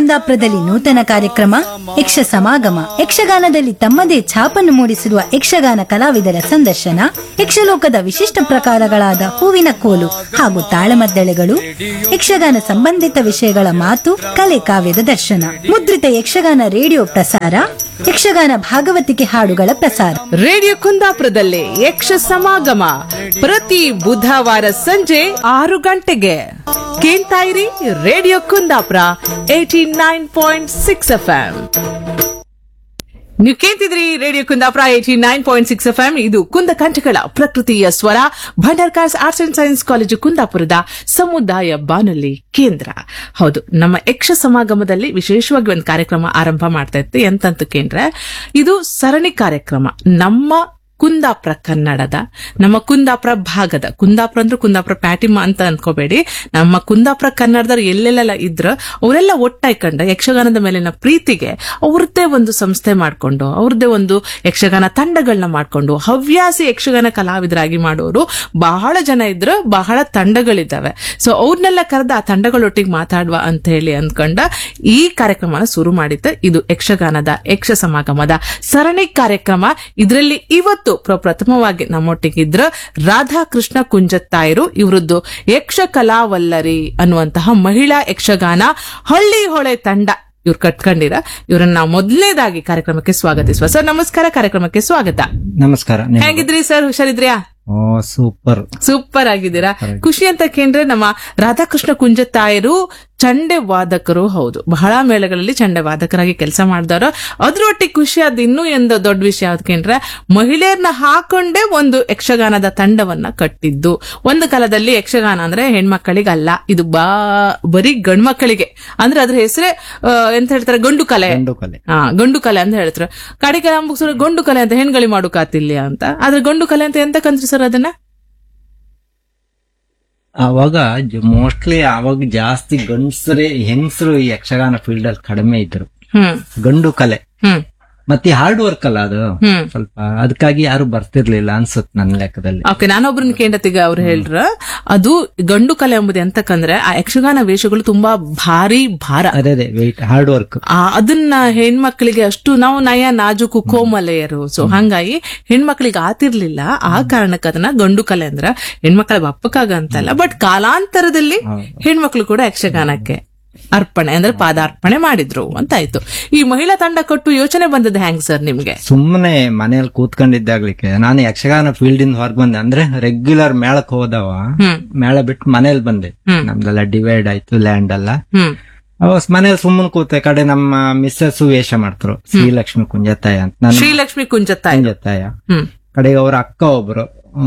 ಕುಂದಾಪುರದಲ್ಲಿ ನೂತನ ಕಾರ್ಯಕ್ರಮ ಯಕ್ಷ ಸಮಾಗಮ ಯಕ್ಷಗಾನದಲ್ಲಿ ತಮ್ಮದೇ ಛಾಪನ್ನು ಮೂಡಿಸಿರುವ ಯಕ್ಷಗಾನ ಕಲಾವಿದರ ಸಂದರ್ಶನ ಯಕ್ಷಲೋಕದ ವಿಶಿಷ್ಟ ಪ್ರಕಾರಗಳಾದ ಹೂವಿನ ಕೋಲು ಹಾಗೂ ತಾಳಮದ್ದಳೆಗಳು ಯಕ್ಷಗಾನ ಸಂಬಂಧಿತ ವಿಷಯಗಳ ಮಾತು ಕಲೆ ಕಾವ್ಯದ ದರ್ಶನ ಮುದ್ರಿತ ಯಕ್ಷಗಾನ ರೇಡಿಯೋ ಪ್ರಸಾರ ಯಕ್ಷಗಾನ ಭಾಗವತಿಕೆ ಹಾಡುಗಳ ಪ್ರಸಾರ ರೇಡಿಯೋ ಕುಂದಾಪುರದಲ್ಲಿ ಯಕ್ಷ ಸಮಾಗಮ ಪ್ರತಿ ಬುಧವಾರ ಸಂಜೆ ಆರು ಗಂಟೆಗೆ ಕೇಳ್ತಾ ಇರಿ radio Kundapura eighty nine point six F ನೀವು ಕೇಳ್ತಿದ್ರಿ radio Kundapura eighty nine point six F ಇದು ಕುಂದ ಕಂಠಗಳ ಪ್ರಕೃತಿಯ ಸ್ವರ Bhandarkars arts and science college ಕುಂದಾಪುರದ ಸಮುದಾಯ ಬಾನುಲಿ ಕೇಂದ್ರ ಹೌದು ನಮ್ಮ ಯಕ್ಷ ಸಮಾಗಮದಲ್ಲಿ ವಿಶೇಷವಾಗಿ ಒಂದು ಕಾರ್ಯಕ್ರಮ ಆರಂಭ ಮಾಡ್ತಾ ಇತ್ತು ಎಂತಂತ ಕೇಂದ್ರ ಇದು ಸರಣಿ ಕಾರ್ಯಕ್ರಮ ನಮ್ಮ ಕುಂದಾಪುರ ಕನ್ನಡದ ನಮ್ಮ ಕುಂದಾಪುರ ಭಾಗದ ಕುಂದಾಪುರ ಅಂದ್ರೆ ಕುಂದಾಪುರ ಪ್ಯಾಟಿಮ ಅಂತ ಅನ್ಕೋಬೇಡಿ ನಮ್ಮ ಕುಂದಾಪುರ ಕನ್ನಡದವ್ರು ಎಲ್ಲೆಲ್ಲೆಲ್ಲ ಇದ್ರ ಅವರೆಲ್ಲ ಒಟ್ಟಾಯ್ಕೊಂಡ ಯಕ್ಷಗಾನದ ಮೇಲಿನ ಪ್ರೀತಿಗೆ ಅವ್ರದ್ದೇ ಒಂದು ಸಂಸ್ಥೆ ಮಾಡ್ಕೊಂಡು ಅವ್ರದ್ದೇ ಒಂದು ಯಕ್ಷಗಾನ ತಂಡಗಳನ್ನ ಮಾಡ್ಕೊಂಡು ಹವ್ಯಾಸಿ ಯಕ್ಷಗಾನ ಕಲಾವಿದರಾಗಿ ಮಾಡೋರು ಬಹಳ ಜನ ಇದ್ರು ಬಹಳ ತಂಡಗಳಿದ್ದಾವೆ ಸೊ ಅವ್ರನ್ನೆಲ್ಲ ಕರೆದ ಆ ತಂಡಗಳೊಟ್ಟಿಗೆ ಮಾತಾಡುವ ಅಂತ ಹೇಳಿ ಅಂದ್ಕೊಂಡ ಈ ಕಾರ್ಯಕ್ರಮನ ಶುರು ಮಾಡಿದ್ದ ಇದು ಯಕ್ಷಗಾನದ ಯಕ್ಷ ಸಮಾಗಮದ ಸರಣಿ ಕಾರ್ಯಕ್ರಮ ಇದರಲ್ಲಿ ಇವತ್ತು ಪ್ರಪ್ರಥಮವಾಗಿ ನಮ್ಮೊಟ್ಟಿಗಿದ್ರ ರಾಧಾಕೃಷ್ಣ ಕುಂಜತ್ತಾಯರು ಇವರದ್ದು ಯಕ್ಷ ಕಲಾವಲ್ಲರಿ ಅನ್ನುವಂತಹ ಮಹಿಳಾ ಯಕ್ಷಗಾನ ಹಳ್ಳಿ ಹೊಳೆ ತಂಡ ಇವ್ರು ಕಟ್ಕೊಂಡಿರ ಇವರನ್ನ ನಾವು ಮೊದಲನೇದಾಗಿ ಕಾರ್ಯಕ್ರಮಕ್ಕೆ ಸ್ವಾಗತಿಸುವ ಸರ್ ನಮಸ್ಕಾರ ಕಾರ್ಯಕ್ರಮಕ್ಕೆ ಸ್ವಾಗತ ನಮಸ್ಕಾರ ನಿಮ್ಗೆ. ಹೇಗಿದ್ರಿ ಸರ್ ಹುಷಾರಿದ್ರ್ಯಾ ಓ ಸೂಪರ್ ಸೂಪರ್ ಆಗಿದ್ದೀರಾ ಖುಷಿ ಅಂತ ಕೇಂದ್ರೆ ನಮ್ಮ ರಾಧಾಕೃಷ್ಣ ಕುಂಜತಾಯರು ಚಂಡೆ ವಾದಕರು ಹೌದು ಬಹಳ ಮೇಳಗಳಲ್ಲಿ ಚಂಡೆ ವಾದಕರಾಗಿ ಕೆಲಸ ಮಾಡಿದವರು ಅದ್ರೊಟ್ಟಿಗೆ ಖುಷಿ ಆದ ಇನ್ನೂ ಒಂದು ದೊಡ್ಡ ವಿಷಯ ಯಾವ್ದು ಕೇಂದ್ರೆ ಮಹಿಳೆಯರನ್ನ ಹಾಕೊಂಡೇ ಒಂದು ಯಕ್ಷಗಾನದ ತಂಡವನ್ನ ಕಟ್ಟಿದ್ದು ಒಂದು ಕಾಲದಲ್ಲಿ ಯಕ್ಷಗಾನ ಅಂದ್ರೆ ಹೆಣ್ಮಕ್ಕಳಿಗೆ ಅಲ್ಲ ಇದು ಬಾ ಬರೀ ಗಂಡ್ಮಕ್ಕಳಿಗೆ ಅಂದ್ರೆ ಅದ್ರ ಹೆಸರೇ ಎಂತ ಹೇಳ್ತಾರೆ ಗಂಡು ಕಲೆ ಗಂಡು ಕಲೆ ಹಾ ಗಂಡು ಕಲೆ ಅಂತ ಹೇಳ್ತಾರೆ ಕಡೆಗೆ ಮುಗಿಸೋರು ಗಂಡು ಕಲೆ ಅಂತ ಹೆಣ್ಗಳಿ ಮಾಡು ಕಾತಿಲ್ಲ ಅಂತ ಆದ್ರೆ ಗಂಡು ಕಲೆ ಅಂತ ಎಂತ ಕಂತ್ರಿ ಸರ್ ಅದನ್ನ ಅವಾಗ ಮೋಸ್ಟ್ಲಿ ಅವಾಗ ಜಾಸ್ತಿ ಗಂಡಸರೇ ಹೆಂಗಸರು ಈ ಯಕ್ಷಗಾನ ಫೀಲ್ಡ್ ಅಲ್ಲಿ ಕಡಿಮೆ ಇದ್ರು ಹ್ಮ್ ಗಂಡು ಕಲೆ ಹ್ಮ್ ಮತ್ತೆ ಹಾರ್ಡ್ ವರ್ಕ್ ಅಲ್ಲ ಅದು ಹ್ಮ್ ಸ್ವಲ್ಪ ಅದಕ್ಕಾಗಿ ಯಾರು ಬರ್ತಿರ್ಲಿಲ್ಲ ಅನ್ಸುತ್ತೆ ನನ್ನ ಲೆಕ್ಕದಲ್ಲಿ ಓಕೆ ನಾನೊಬ್ರನ್ನ ಕೇಂಡತಿಗ ಅವ್ರು ಹೇಳ್ರ ಅದು ಗಂಡು ಕಲೆ ಎಂಬುದು ಎಂತಕ್ಕಂದ್ರೆ ಆ ಯಕ್ಷಗಾನ ವೇಷಗಳು ತುಂಬಾ ಭಾರಿ ಭಾರ ಅದೇ ಅದೇ ವೆಯ್ಟ್ ಹಾರ್ಡ್ ವರ್ಕ್ ಆ ಅದನ್ನ ಹೆಣ್ಮಕ್ಳಿಗೆ ಅಷ್ಟು ನಾವು ನಯ ನಾಜುಕು ಕೋಮಲೆಯರು ಸೊ ಹಂಗಾಗಿ ಹೆಣ್ಮಕ್ಳಿಗೆ ಆತಿರ್ಲಿಲ್ಲ ಆ ಕಾರಣಕ್ಕೆ ಅದನ್ನ ಗಂಡು ಕಲೆ ಅಂದ್ರ ಹೆಣ್ಮಕ್ಳ ಬಪ್ಪಕ್ಕಾಗ ಅಂತಲ್ಲ ಬಟ್ ಕಾಲಾಂತರದಲ್ಲಿ ಹೆಣ್ಮಕ್ಳು ಕೂಡ ಯಕ್ಷಗಾನಕ್ಕೆ ಅರ್ಪಣೆ ಅಂದ್ರೆ ಪಾದಾರ್ಪಣೆ ಮಾಡಿದ್ರು ಅಂತ ಆಯ್ತು ಈ ಮಹಿಳಾ ತಂಡ ಕೊಟ್ಟು ಯೋಚನೆ ಬಂದದ್ದು ಹೆಂಗ್ ಸರ್ ನಿಮ್ಗೆ ಸುಮ್ಮನೆ ಮನೇಲಿ ಕೂತ್ಕೊಂಡಿದ್ದಾಗ್ಲಿಕ್ಕೆ ನಾನು ಯಕ್ಷಗಾನ ಫೀಲ್ಡ್ ಇಂದ ಹೊರಗ್ ಬಂದೆ ಅಂದ್ರೆ ರೆಗ್ಯುಲರ್ ಮೇಳಕ್ ಹೋದವ ಹ್ಮ್ ಮೇಳ ಬಿಟ್ಟು ಮನೇಲಿ ಬಂದೆ ಹ್ಮ್. ನಮ್ದೆಲ್ಲ ಡಿವೈಡ್ ಆಯ್ತು ಲ್ಯಾಂಡ್ ಎಲ್ಲ ಹ್ಮ್ ಅವಾಗ ಮನೇಲಿ ಸುಮ್ಮನೆ ಕೂತೆ ಕಡೆ ನಮ್ಮ ಮಿಸ್ಸಸ್ ವೇಷ ಮಾಡ್ತಾರೆ ಶ್ರೀಲಕ್ಷ್ಮಿ ಕುಂಜತ್ತಾಯ ಅಂತ ನನ್ನ ಶ್ರೀಲಕ್ಷ್ಮಿ ಕುಂಜತ್ತ ಕುಂಜತ್ತಾಯ ಹ್ಮ್ ಕಡೆಗೆ ಅವ್ರ ಅಕ್ಕ ಒಬ್ರು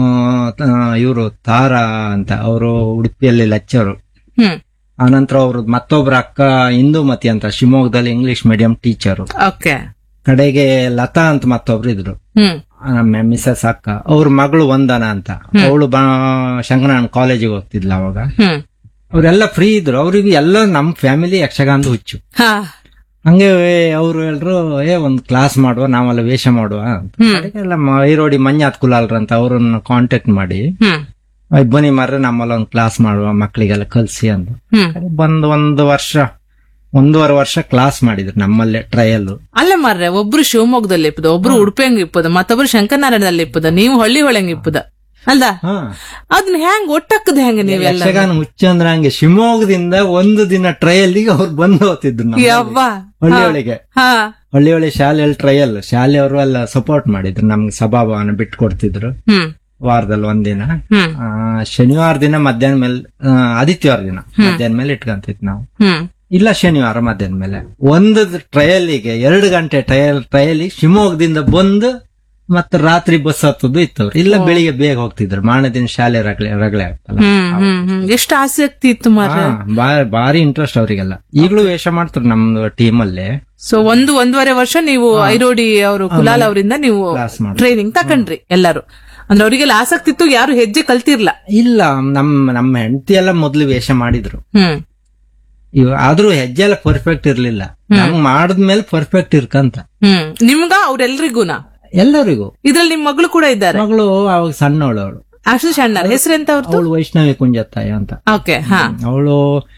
ಇವರು ತಾರಾ ಅಂತ ಅವರು ಉಡುಪಿಯಲ್ಲಿ ಲೆಕ್ಚರು ಹ್ಮ್ ಆನಂತರ ಅವ್ರ ಮತ್ತೊಬ್ರ ಅಕ್ಕ ಇಂದುಮತಿ ಅಂತ ಶಿವಮೊಗ್ಗದಲ್ಲಿ ಇಂಗ್ಲಿಷ್ ಮೀಡಿಯಂ ಟೀಚರು ಓಕೆ ಕಡೆಗೆ ಲತಾ ಅಂತ ಮತ್ತೊಬ್ರು ಇದ್ರು ಹ್ಮ್ ನಮ್ಮ ಮಿಸಸ್ ಅಕ್ಕ ಅವ್ರ ಮಗಳು ವಂದನ ಅಂತ ಅವಳು ಬಾ ಶಂಕರನಾರಾಯಣ ಕಾಲೇಜಿಗೆ ಹೋಗ್ತಿದ್ಲ ಅವಾಗ ಹ್ಮ್ ಅವರೆಲ್ಲ ಫ್ರೀ ಇದ್ರು ಅವ್ರಿಗೆ ಎಲ್ಲ ನಮ್ ಫ್ಯಾಮಿಲಿ ಯಕ್ಷಗಾನದ ಹುಚ್ಚು ಹಾ ಹಂಗೆ ಅವ್ರು ಎಲ್ರು ಏ ಒಂದ್ ಕ್ಲಾಸ್ ಮಾಡುವ ನಾವೆಲ್ಲ ವೇಷ ಮಾಡುವ ಅಂತ ಹ್ಮ್. ಕಡೆಗೆಲ್ಲ ಐರೋಡಿ ಮಂಜಾತ್ ಕುಲಾಲ್ರ ಅಂತ ಅವ್ರನ್ನ ಕಾಂಟ್ಯಾಕ್ಟ್ ಮಾಡಿ ಹ್ಮ್ "ಅಯ್ ಬನ್ನಿ ಮಾರ್ರೆ ನಮ್ಮಲ್ಲ ಒಂದ್ ಕ್ಲಾಸ್ ಮಾಡುವ ಮಕ್ಕಳಿಗೆಲ್ಲ ಕಲ್ಸಿ ಅಂತ ಹ್ಮ್ ಬಂದ್ ಒಂದು ವರ್ಷ ಒಂದೂವರೆ ವರ್ಷ ಕ್ಲಾಸ್ ಮಾಡಿದ್ರು ನಮ್ಮಲ್ಲೇ ಟ್ರಯಲ್ ಅಲ್ಲ ಮಾರ್ರೆ ಒಬ್ರು ಶಿವಮೊಗ್ಗದಲ್ಲಿ ಇಪ್ಪದ ಒಬ್ರು ಉಡುಪಿಯಂಗ್ ಇಪ್ಪದ ಮತ್ತೊಬ್ರು ಶಂಕರನಾರಾಯಣದಲ್ಲಿ ಇಪ್ಪದ ನೀವು ಹಳ್ಳಿ ಹೊಳೆಂಗ್ ಇಪ್ಪದ ಅಲ್ದ ಹಾ ಅದನ್ನ ಹೆಂಗ್ ಒಟ್ಟಕ್ಕದ ಹೆಂಗ ನೀವೆಲ್ಲ ಯಕ್ಷಗಾನ ಹುಚ್ಚ ಅಂದ್ರೆ ಹಂಗೆ ಶಿವಮೊಗ್ಗದಿಂದ ಒಂದು ದಿನ ಟ್ರಯಲ್ಗೆ ಅವ್ರು ಬಂದು ಹೋಗ್ತಿದ್ರು ನಮ್ಮಲ್ಲಿ. ಯವ್ವ ಹಳ್ಳಿಯೊಳಗೆ ಹಾ ಹಳ್ಳಿಯೊಳಗೆ ಶಾಲೆಯಲ್ಲಿ ಟ್ರಯಲ್ ಶಾಲೆಯವರು ಎಲ್ಲ ಸಪೋರ್ಟ್ ಮಾಡಿದ್ರು ನಮ್ಗೆ ಸಭಾಭವನ ಬಿಟ್ಟು ಕೊಡ್ತಿದ್ರು ಹ್ಮ್ ವಾರದಲ್ಲಿ ಒಂದಿನ ಹ್ಮ್ ಆ, ಶನಿವಾರ ದಿನ ಮಧ್ಯಾಹ್ನ ಮೇಲೆ ಆ, ಆದಿತ್ಯವಾರ ದಿನ ಮಧ್ಯಾಹ್ನ ಮೇಲೆ ಇಟ್ಕೊಂತಿದ್ ನಾವು ಹ್ಮ್ ಇಲ್ಲ ಶನಿವಾರ ಮಧ್ಯಾಹ್ನ ಮೇಲೆ ಒಂದು ಟ್ರಯಲಿಗೆ ಎರಡು ಗಂಟೆ ಟ್ರಯಲ್ ಟ್ರಯಲಿಗೆ ಶಿವಮೊಗ್ಗದಿಂದ ಬಂದು ಮತ್ತೆ ರಾತ್ರಿ ಬಸ್ ಹತ್ತದು ಇತ್ತವ್ರು ಇಲ್ಲ ಬೆಳಿಗ್ಗೆ ಬೇಗ ಹೋಗ್ತಿದ್ರು ಮಾರನೇ ದಿನ ಶಾಲೆ ರಗಳೆ ರಗಳೆ ಆಗ್ತಲ್ಲ ಹ್ಮ್ ಹ್ಮ್ ಹ್ಮ್ ಎಷ್ಟು ಆಸಕ್ತಿ ಇತ್ತು ಮಾರ್ರೆ ಹಾ, ಬಾ- ಭಾರಿ ಇಂಟ್ರೆಸ್ಟ್ ಅವರಿಗೆಲ್ಲ ಈಗಲೂ ವೇಷ ಮಾಡ್ತಾರೆ ನಮ್ದು ಟೀಮ್ ಅಲ್ಲಿ ಸೊ ಒಂದು ಒಂದೂವರೆ ವರ್ಷ ನೀವು ಐರೋಡಿ ಅವರು ಕುಲಾಲ್ ಅವರಿಂದ ನೀವು ಕ್ಲಾಸ್ ಮಾಡಿ ಟ್ರೈನಿಂಗ್ ತಕೊಂಡ್ರಿ ಎಲ್ಲರೂ ಅಂದ್ರೆ ಅವರಿಗೆಲ್ಲ ಆಸಕ್ತಿ ಇತ್ತು ಯಾರು ಹೆಜ್ಜೆ ಕಲ್ತಿರ್ಲ ಇಲ್ಲ ನಮ್ ನಮ್ಮ ಹೆಂಡತಿ ಎಲ್ಲ ಮೊದ್ಲು ವೇಷ ಮಾಡಿದ್ರು ಹ್ಮ್ ಇವ ಆದ್ರೂ ಹೆಜ್ಜೆ ಎಲ್ಲ ಪರ್ಫೆಕ್ಟ್ ಇರ್ಲಿಲ್ಲ ನಮ್ಗ್ ಮಾಡಿದ್ಮೇಲೆ ಪರ್ಫೆಕ್ಟ್ ಇರ್ಕಂತ ಹ್ಮ್ ನಿಮ್ಗ ಅವ್ರೆಲ್ರಿಗೂನಾ ಎಲ್ಲರಿಗೂ ಇದ್ರಲ್ಲಿ ನಿಮ್ ಮಗಳು ಕೂಡ ಇದ್ದಾರೆ ಮಗಳು ಅವಾಗ ಸಣ್ಣವಳು ಅವಳು ಆಶೀಶ್ ಅಣ್ಣರ್ ಹೆಸರೆಂತ ಅವ್ರದ್ದು ಅವಳು ವೈಷ್ಣವಿ ಕುಂಜತ್ತಾಯ ಅಂತ ಓಕೆ ಹಾ ಅವಳು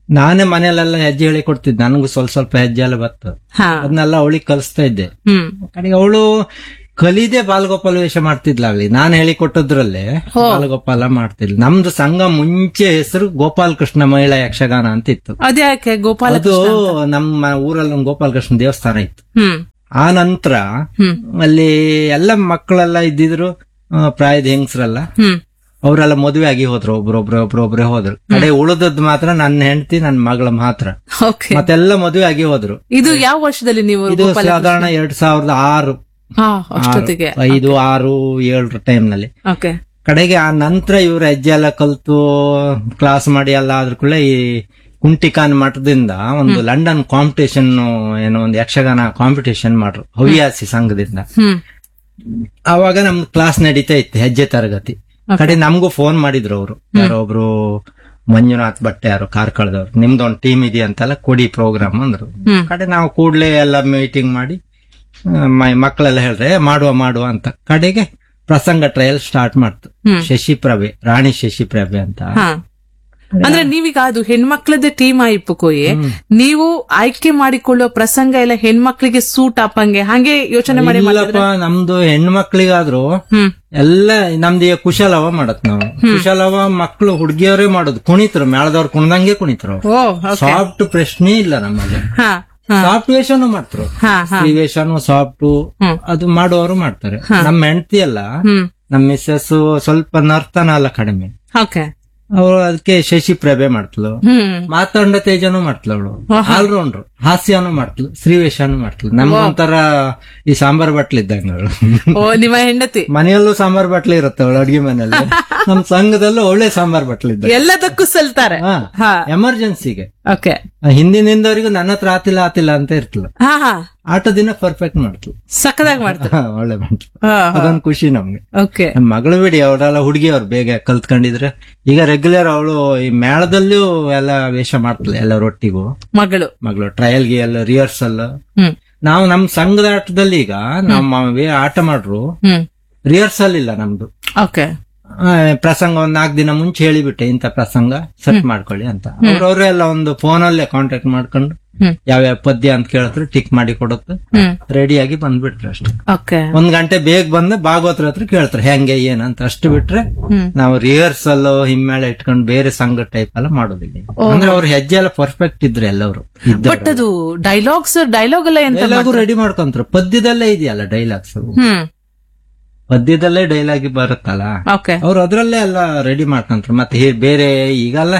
ನಾನೇ ಮನೆಯಲ್ಲೆಲ್ಲ ಹೆಜ್ಜೆ ಹೇಳಿ ಕೊಡ್ತಿದ್ದೆ ನನಗೂ ಸ್ವಲ್ಪ ಸ್ವಲ್ಪ ಹೆಜ್ಜೆ ಎಲ್ಲ ಬತ್ತು ಹಾ ಅದನ್ನೆಲ್ಲ ಅವಳಿಗೆ ಕಲಿಸ್ತಾ ಇದ್ದೆ ಹ್ಮ್ ಕಡೆಗೆ ಅವಳು ಕಲಿದೆ ಬಾಲಗೋಪಾಲ ವೇಷ ಮಾಡ್ತಿದ್ಲಾಗ್ಲಿ ನಾನು ಹೇಳಿ ಕೊಟ್ಟದ್ರಲ್ಲೇ ಬಾಲಗೋಪಾಲ ಮಾಡ್ತಿದ್ಲು ನಮ್ದು ಸಂಘ ಮುಂಚೆ ಹೆಸರು ಗೋಪಾಲ ಕೃಷ್ಣ ಮಹಿಳಾ ಯಕ್ಷಗಾನ ಅಂತ ಇತ್ತು ಅದ್ಯಾಕೆ ಗೋಪಾಲ ಅದು ನಮ್ಮ ಊರಲ್ಲಿ ಒಂದು ಗೋಪಾಲ ಕೃಷ್ಣ ದೇವಸ್ಥಾನ ಇತ್ತು ಹ್ಮ್ ಆ ನಂತರ ಹ್ಮ್ ಅಲ್ಲಿ ಎಲ್ಲ ಮಕ್ಕಳೆಲ್ಲ ಇದ್ದಿದ್ರು ಆ, ಪ್ರಾಯದ ಹೆಂಗಸ್ರಲ್ಲ ಹ್ಮ್ ಅವರೆಲ್ಲ ಮದುವೆ ಆಗಿ ಹೋದ್ರು ಒಬ್ರೊಬ್ರು ಒಬ್ರೊಬ್ರೆ ಹೋದ್ರು ಕಡೆ ಉಳಿದದ್ ಮಾತ್ರ ನನ್ನ ಹೆಂಡತಿ ನನ್ನ ಮಗಳ ಮಾತ್ರ ಓಕೆ ಮತ್ತೆಲ್ಲ ಮದುವೆ ಆಗಿ ಹೋದ್ರು ಇದು ಯಾವ ವರ್ಷದಲ್ಲಿ ನೀವು ಇದು ಗೋಪಾಲ ಸಾಧಾರಣ ಎರಡ್ ಸಾವಿರದ ಆರು ಹಾ ಅಷ್ಟೊತ್ತಿಗೆ ಐದು ಆರು ಏಳರ ಟೈಮ್ ನಲ್ಲಿ ಓಕೆ ಕಡೆಗೆ ಆ ನಂತರ ಇವ್ರ ಹೆಜ್ಜೆ ಎಲ್ಲ ಕಲ್ತು ಕ್ಲಾಸ್ ಮಾಡಿ ಎಲ್ಲ ಆದ್ರ ಕೂಡಲೇ ಈ ಕುಂಟಿಕಾನ್ ಮಠದಿಂದ ಒಂದು ಲಂಡನ್ ಕಾಂಪಿಟೇಷನ್ ಏನೋ ಒಂದು ಯಕ್ಷಗಾನ ಕಾಂಪಿಟೇಷನ್ ಮಾಡ್ರು ಹವ್ಯಾಸಿ ಸಂಘದಿಂದ ಹ್ಮ್ ಆವಾಗ ನಮ್ ಕ್ಲಾಸ್ ನಡೀತಾ ಇತ್ತು ಹೆಜ್ಜೆ ತರಗತಿ ಕಡೆ ನಮಗೂ ಫೋನ್ ಮಾಡಿದ್ರು ಅವರು ಯಾರೋ ಒಬ್ರು ಮಂಜುನಾಥ್ ಭಟ್ ಯಾರು ಕಾರ್ಕಳದವ್ರು ನಿಮ್ದೊಂದು ಟೀಮ್ ಇದೆಯಂತೆಲ್ಲ ಕೊಡಿ ಪ್ರೋಗ್ರಾಮ್ ಅಂದ್ರು ಹ್ಮ್. ಕಡೆ ನಾವು ಕೂಡ್ಲೆ ಎಲ್ಲ ಮೀಟಿಂಗ್ ಮಾಡಿ ಆ, ಮ- ಮಕ್ಕಳೆಲ್ಲ ಹೇಳ್ರೆ ಮಾಡುವ ಮಾಡುವ ಅಂತ ಕಡೆಗೆ ಪ್ರಸಂಗ ಟ್ರಯಲ್ ಸ್ಟಾರ್ಟ್ ಮಾಡ್ತು ಹ್ಮ್. ಶಶಿಪ್ರಭೆ ರಾಣಿ ಶಶಿಪ್ರಭೆ ಅಂತ ಹಾ ಅಂದ್ರೆ ನೀವೀಗ ಅದು ಹೆಣ್ಮಕ್ಳದ್ದೇ ಟೀಮ್ ಆಯ್ಪುಕೋಯೆ ನೀವು ಆಯ್ಕೆ ಮಾಡಿಕೊಳ್ಳುವ ಪ್ರಸಂಗ ಎಲ್ಲ ಹೆಣ್ಮಕ್ಳಿಗೆ ಸೂಟ್ ಆಪಂಗೆ ಹಂಗೆ ಯೋಚನೆ ಮಾಡಿ ಇಲ್ಲಪ್ಪ ನಮ್ದು ಹೆಣ್ಮಕ್ಳಿಗಾದ್ರು ಹ್ಮ್ ಎಲ್ಲ ನಮ್ದು ಈಗ ಕುಶಲವ ಮಾಡತ್ ನಾವು ಕುಶಲವ ಮಕ್ಕಳು ಹುಡುಗಿಯವರೇ ಮಾಡೋದು ಕುಣಿತರು ಮೇಳದವ್ರು ಕುಣ್ದಂಗೆ ಕುಣಿತರು ಓ ಸಾಫ್ಟ್ ಪ್ರಶ್ನೆ ಇಲ್ಲ ನಮ್ಮಲ್ಲಿ ಹಾ ಹಾ ಸಾಫ್ಟ್ ವೇಷನು ಮಾಡ್ತಾರೆ ಹಾ ಹಾ ಈ ವೇಷನು ಸಾಫ್ಟ್ ಹ್ಮ್. ಅದು ಮಾಡುವವರು ಮಾಡ್ತಾರೆ ನಮ್ಮ ಹೆಂಡತಿ ಅಲ್ಲ ಹ್ಮ್ ನಮ್ಮ ಮಿಸ್ಸಸ್ ಸ್ವಲ್ಪ ನರ್ತನ ಅಲ್ಲ ಕಡಿಮೆ ಓಕೆ ಅವಳು ಅದಕ್ಕೆ ಶಶಿ ಪ್ರಭೆ ಮಾಡ್ತಳು ಹ್ಮ್ ಮಾತಾಂಡ ತೇಜನು ಮಾಡ್ತಳು ಅವಳು ಆಲ್ರೌಂಡರ್ ಹಾಸ್ಯನು ಮಾಡ್ತಳು ಶ್ರೀವೇಶನು ಮಾಡ್ತಳು ನಮ್ಗೊಂಥರ ಈ ಸಾಂಬಾರ್ ಬಟ್ಲು ಇದ್ದಂಗ ಅವಳು ಓ ನಿಮ್ಮ ಹೆಂಡತಿ ಮನೆಯಲ್ಲೂ ಸಾಂಬಾರ್ ಬಟ್ಲೆ ಇರುತ್ತೆ ಅವಳು ಅಡ್ಗೆ ಮನೆಯಲ್ಲಿ ನಮ್ ಸಂಘದಲ್ಲೂ ಒಳ್ಳೆ ಸಾಂಬಾರ್ ಬಟ್ಲು ಇದ್ದ ಎಲ್ಲದಕ್ಕೂ ಸಲ್ತಾರೆ ಹಾ ಎಮರ್ಜೆನ್ಸಿಗೆ ಓಕೆ ಹಿಂದಿನಿಂದವರಿಗೂ ನನ್ನ ಹತ್ರ ಆತಿಲ್ಲ ಆತಿಲ್ಲ ಅಂತ ಇರ್ತಳು ಹಾ ಹಾ ಆಟದಿನ ಪರ್ಫೆಕ್ಟ್ ಮಾಡ್ತಳು ಸಕ್ಕದಾಗಿ ಮಾಡ್ತಾರೆ ಹಾ, ಒಳ್ಳೆ ಮಾಡ್ತಳು ಹಾ ಅದೊಂದು ಖುಷಿ ನಮ್ಗೆ ಓಕೆ ನಮ್ ಮಗಳು ಬಿಡಿ ಅವಳೆಲ್ಲ ಹುಡುಗಿ ಅವ್ರು ಬೇಗ ಕಲ್ತ್ಕೊಂಡಿದ್ರೆ ಈಗ ರೆಗ್ಯುಲರ್ ಅವಳು ಈ ಮೇಳದಲ್ಲೂ ಎಲ್ಲ ವೇಷ ಮಾಡ್ತಳೆ ಎಲ್ಲರೊಟ್ಟಿಗೂ ಮಗಳು ಮಗಳು ಟ್ರಯಲ್ಗೆ ಎಲ್ಲ ರಿಹರ್ಸಲ್ ಹ್ಮ್ ನಾವು ನಮ್ ಸಂಘದ ಆಟದಲ್ಲಿ ಈಗ ನಮ್ಮ ವೇ- ಆಟ ಮಾಡ್ರು ಹ್ಮ್ ರಿಹರ್ಸಲ್ ಇಲ್ಲ ನಮ್ದು ಓಕೆ ಆ, ಪ್ರಸಂಗ ಒಂದ್ ನಾಲ್ಕು ದಿನ ಮುಂಚೆ ಹೇಳಿಬಿಟ್ಟೆ ಇಂಥ ಪ್ರಸಂಗ ಸೆಟ್ ಮಾಡ್ಕೊಳ್ಳಿ ಅಂತ ಅವ್ರವ್ರೆ ಎಲ್ಲ ಒಂದು ಫೋನಲ್ಲೇ ಕಾಂಟ್ಯಾಕ್ಟ್ ಮಾಡ್ಕೊಂಡು ಹ್ಮ್. ಯಾವ್ಯಾವ ಪದ್ಯ ಅಂತ ಕೇಳಿದ್ರು ಟಿಕ್ ಮಾಡಿ ಕೊಡುತ್ತೆ ಹ್ಮ್ ರೆಡಿಯಾಗಿ ಬಂದ್ಬಿಟ್ರೆ ಅಷ್ಟೇ ಓಕೆ ಒಂದ್ ಗಂಟೆ ಬೇಗ ಬಂದ ಭಾಗವತರ ಹತ್ರ ಕೇಳ್ತಾರೆ ಹೆಂಗೆ ಏನಂತ ಅಷ್ಟು ಬಿಟ್ರೆ ಹ್ಮ್ ನಾವು ರಿಹರ್ಸಲ್ ಹಿಮ್ಮೇಳ ಇಟ್ಕೊಂಡು ಬೇರೆ ಸಂಘ ಟೈಪ್ ಎಲ್ಲ ಮಾಡೋದಿಲ್ಲ ಅಂದ್ರೆ ಅವ್ರ ಹೆಜ್ಜೆ ಎಲ್ಲ ಪರ್ಫೆಕ್ಟ್ ಇದ್ರೆ ಎಲ್ಲವರು ಬಟ್ ಅದು ಡೈಲಾಗ್ಸ್ ಡೈಲಾಗ್ ಎಲ್ಲ ಎಂತ ಎಲ್ಲಾಗೂ ರೆಡಿ ಮಾಡ್ಕೊಂತಾರೆ ಪದ್ಯದಲ್ಲೇ ಇದೆಯಲ್ಲ ಡೈಲಾಗ್ಸ್ ಹ್ಮ್ ಪದ್ಯದಲ್ಲೇ ಡೈಲಾಗ್ ಬರುತ್ತಲ್ಲ ಓಕೆ ಅವ್ರು ಅದ್ರಲ್ಲೇ ಎಲ್ಲ ರೆಡಿ ಮಾಡ್ಕೊಂತಾರೆ ಮತ್ತೆ ಹೇ- ಬೇರೆ ಈಗೆಲ್ಲ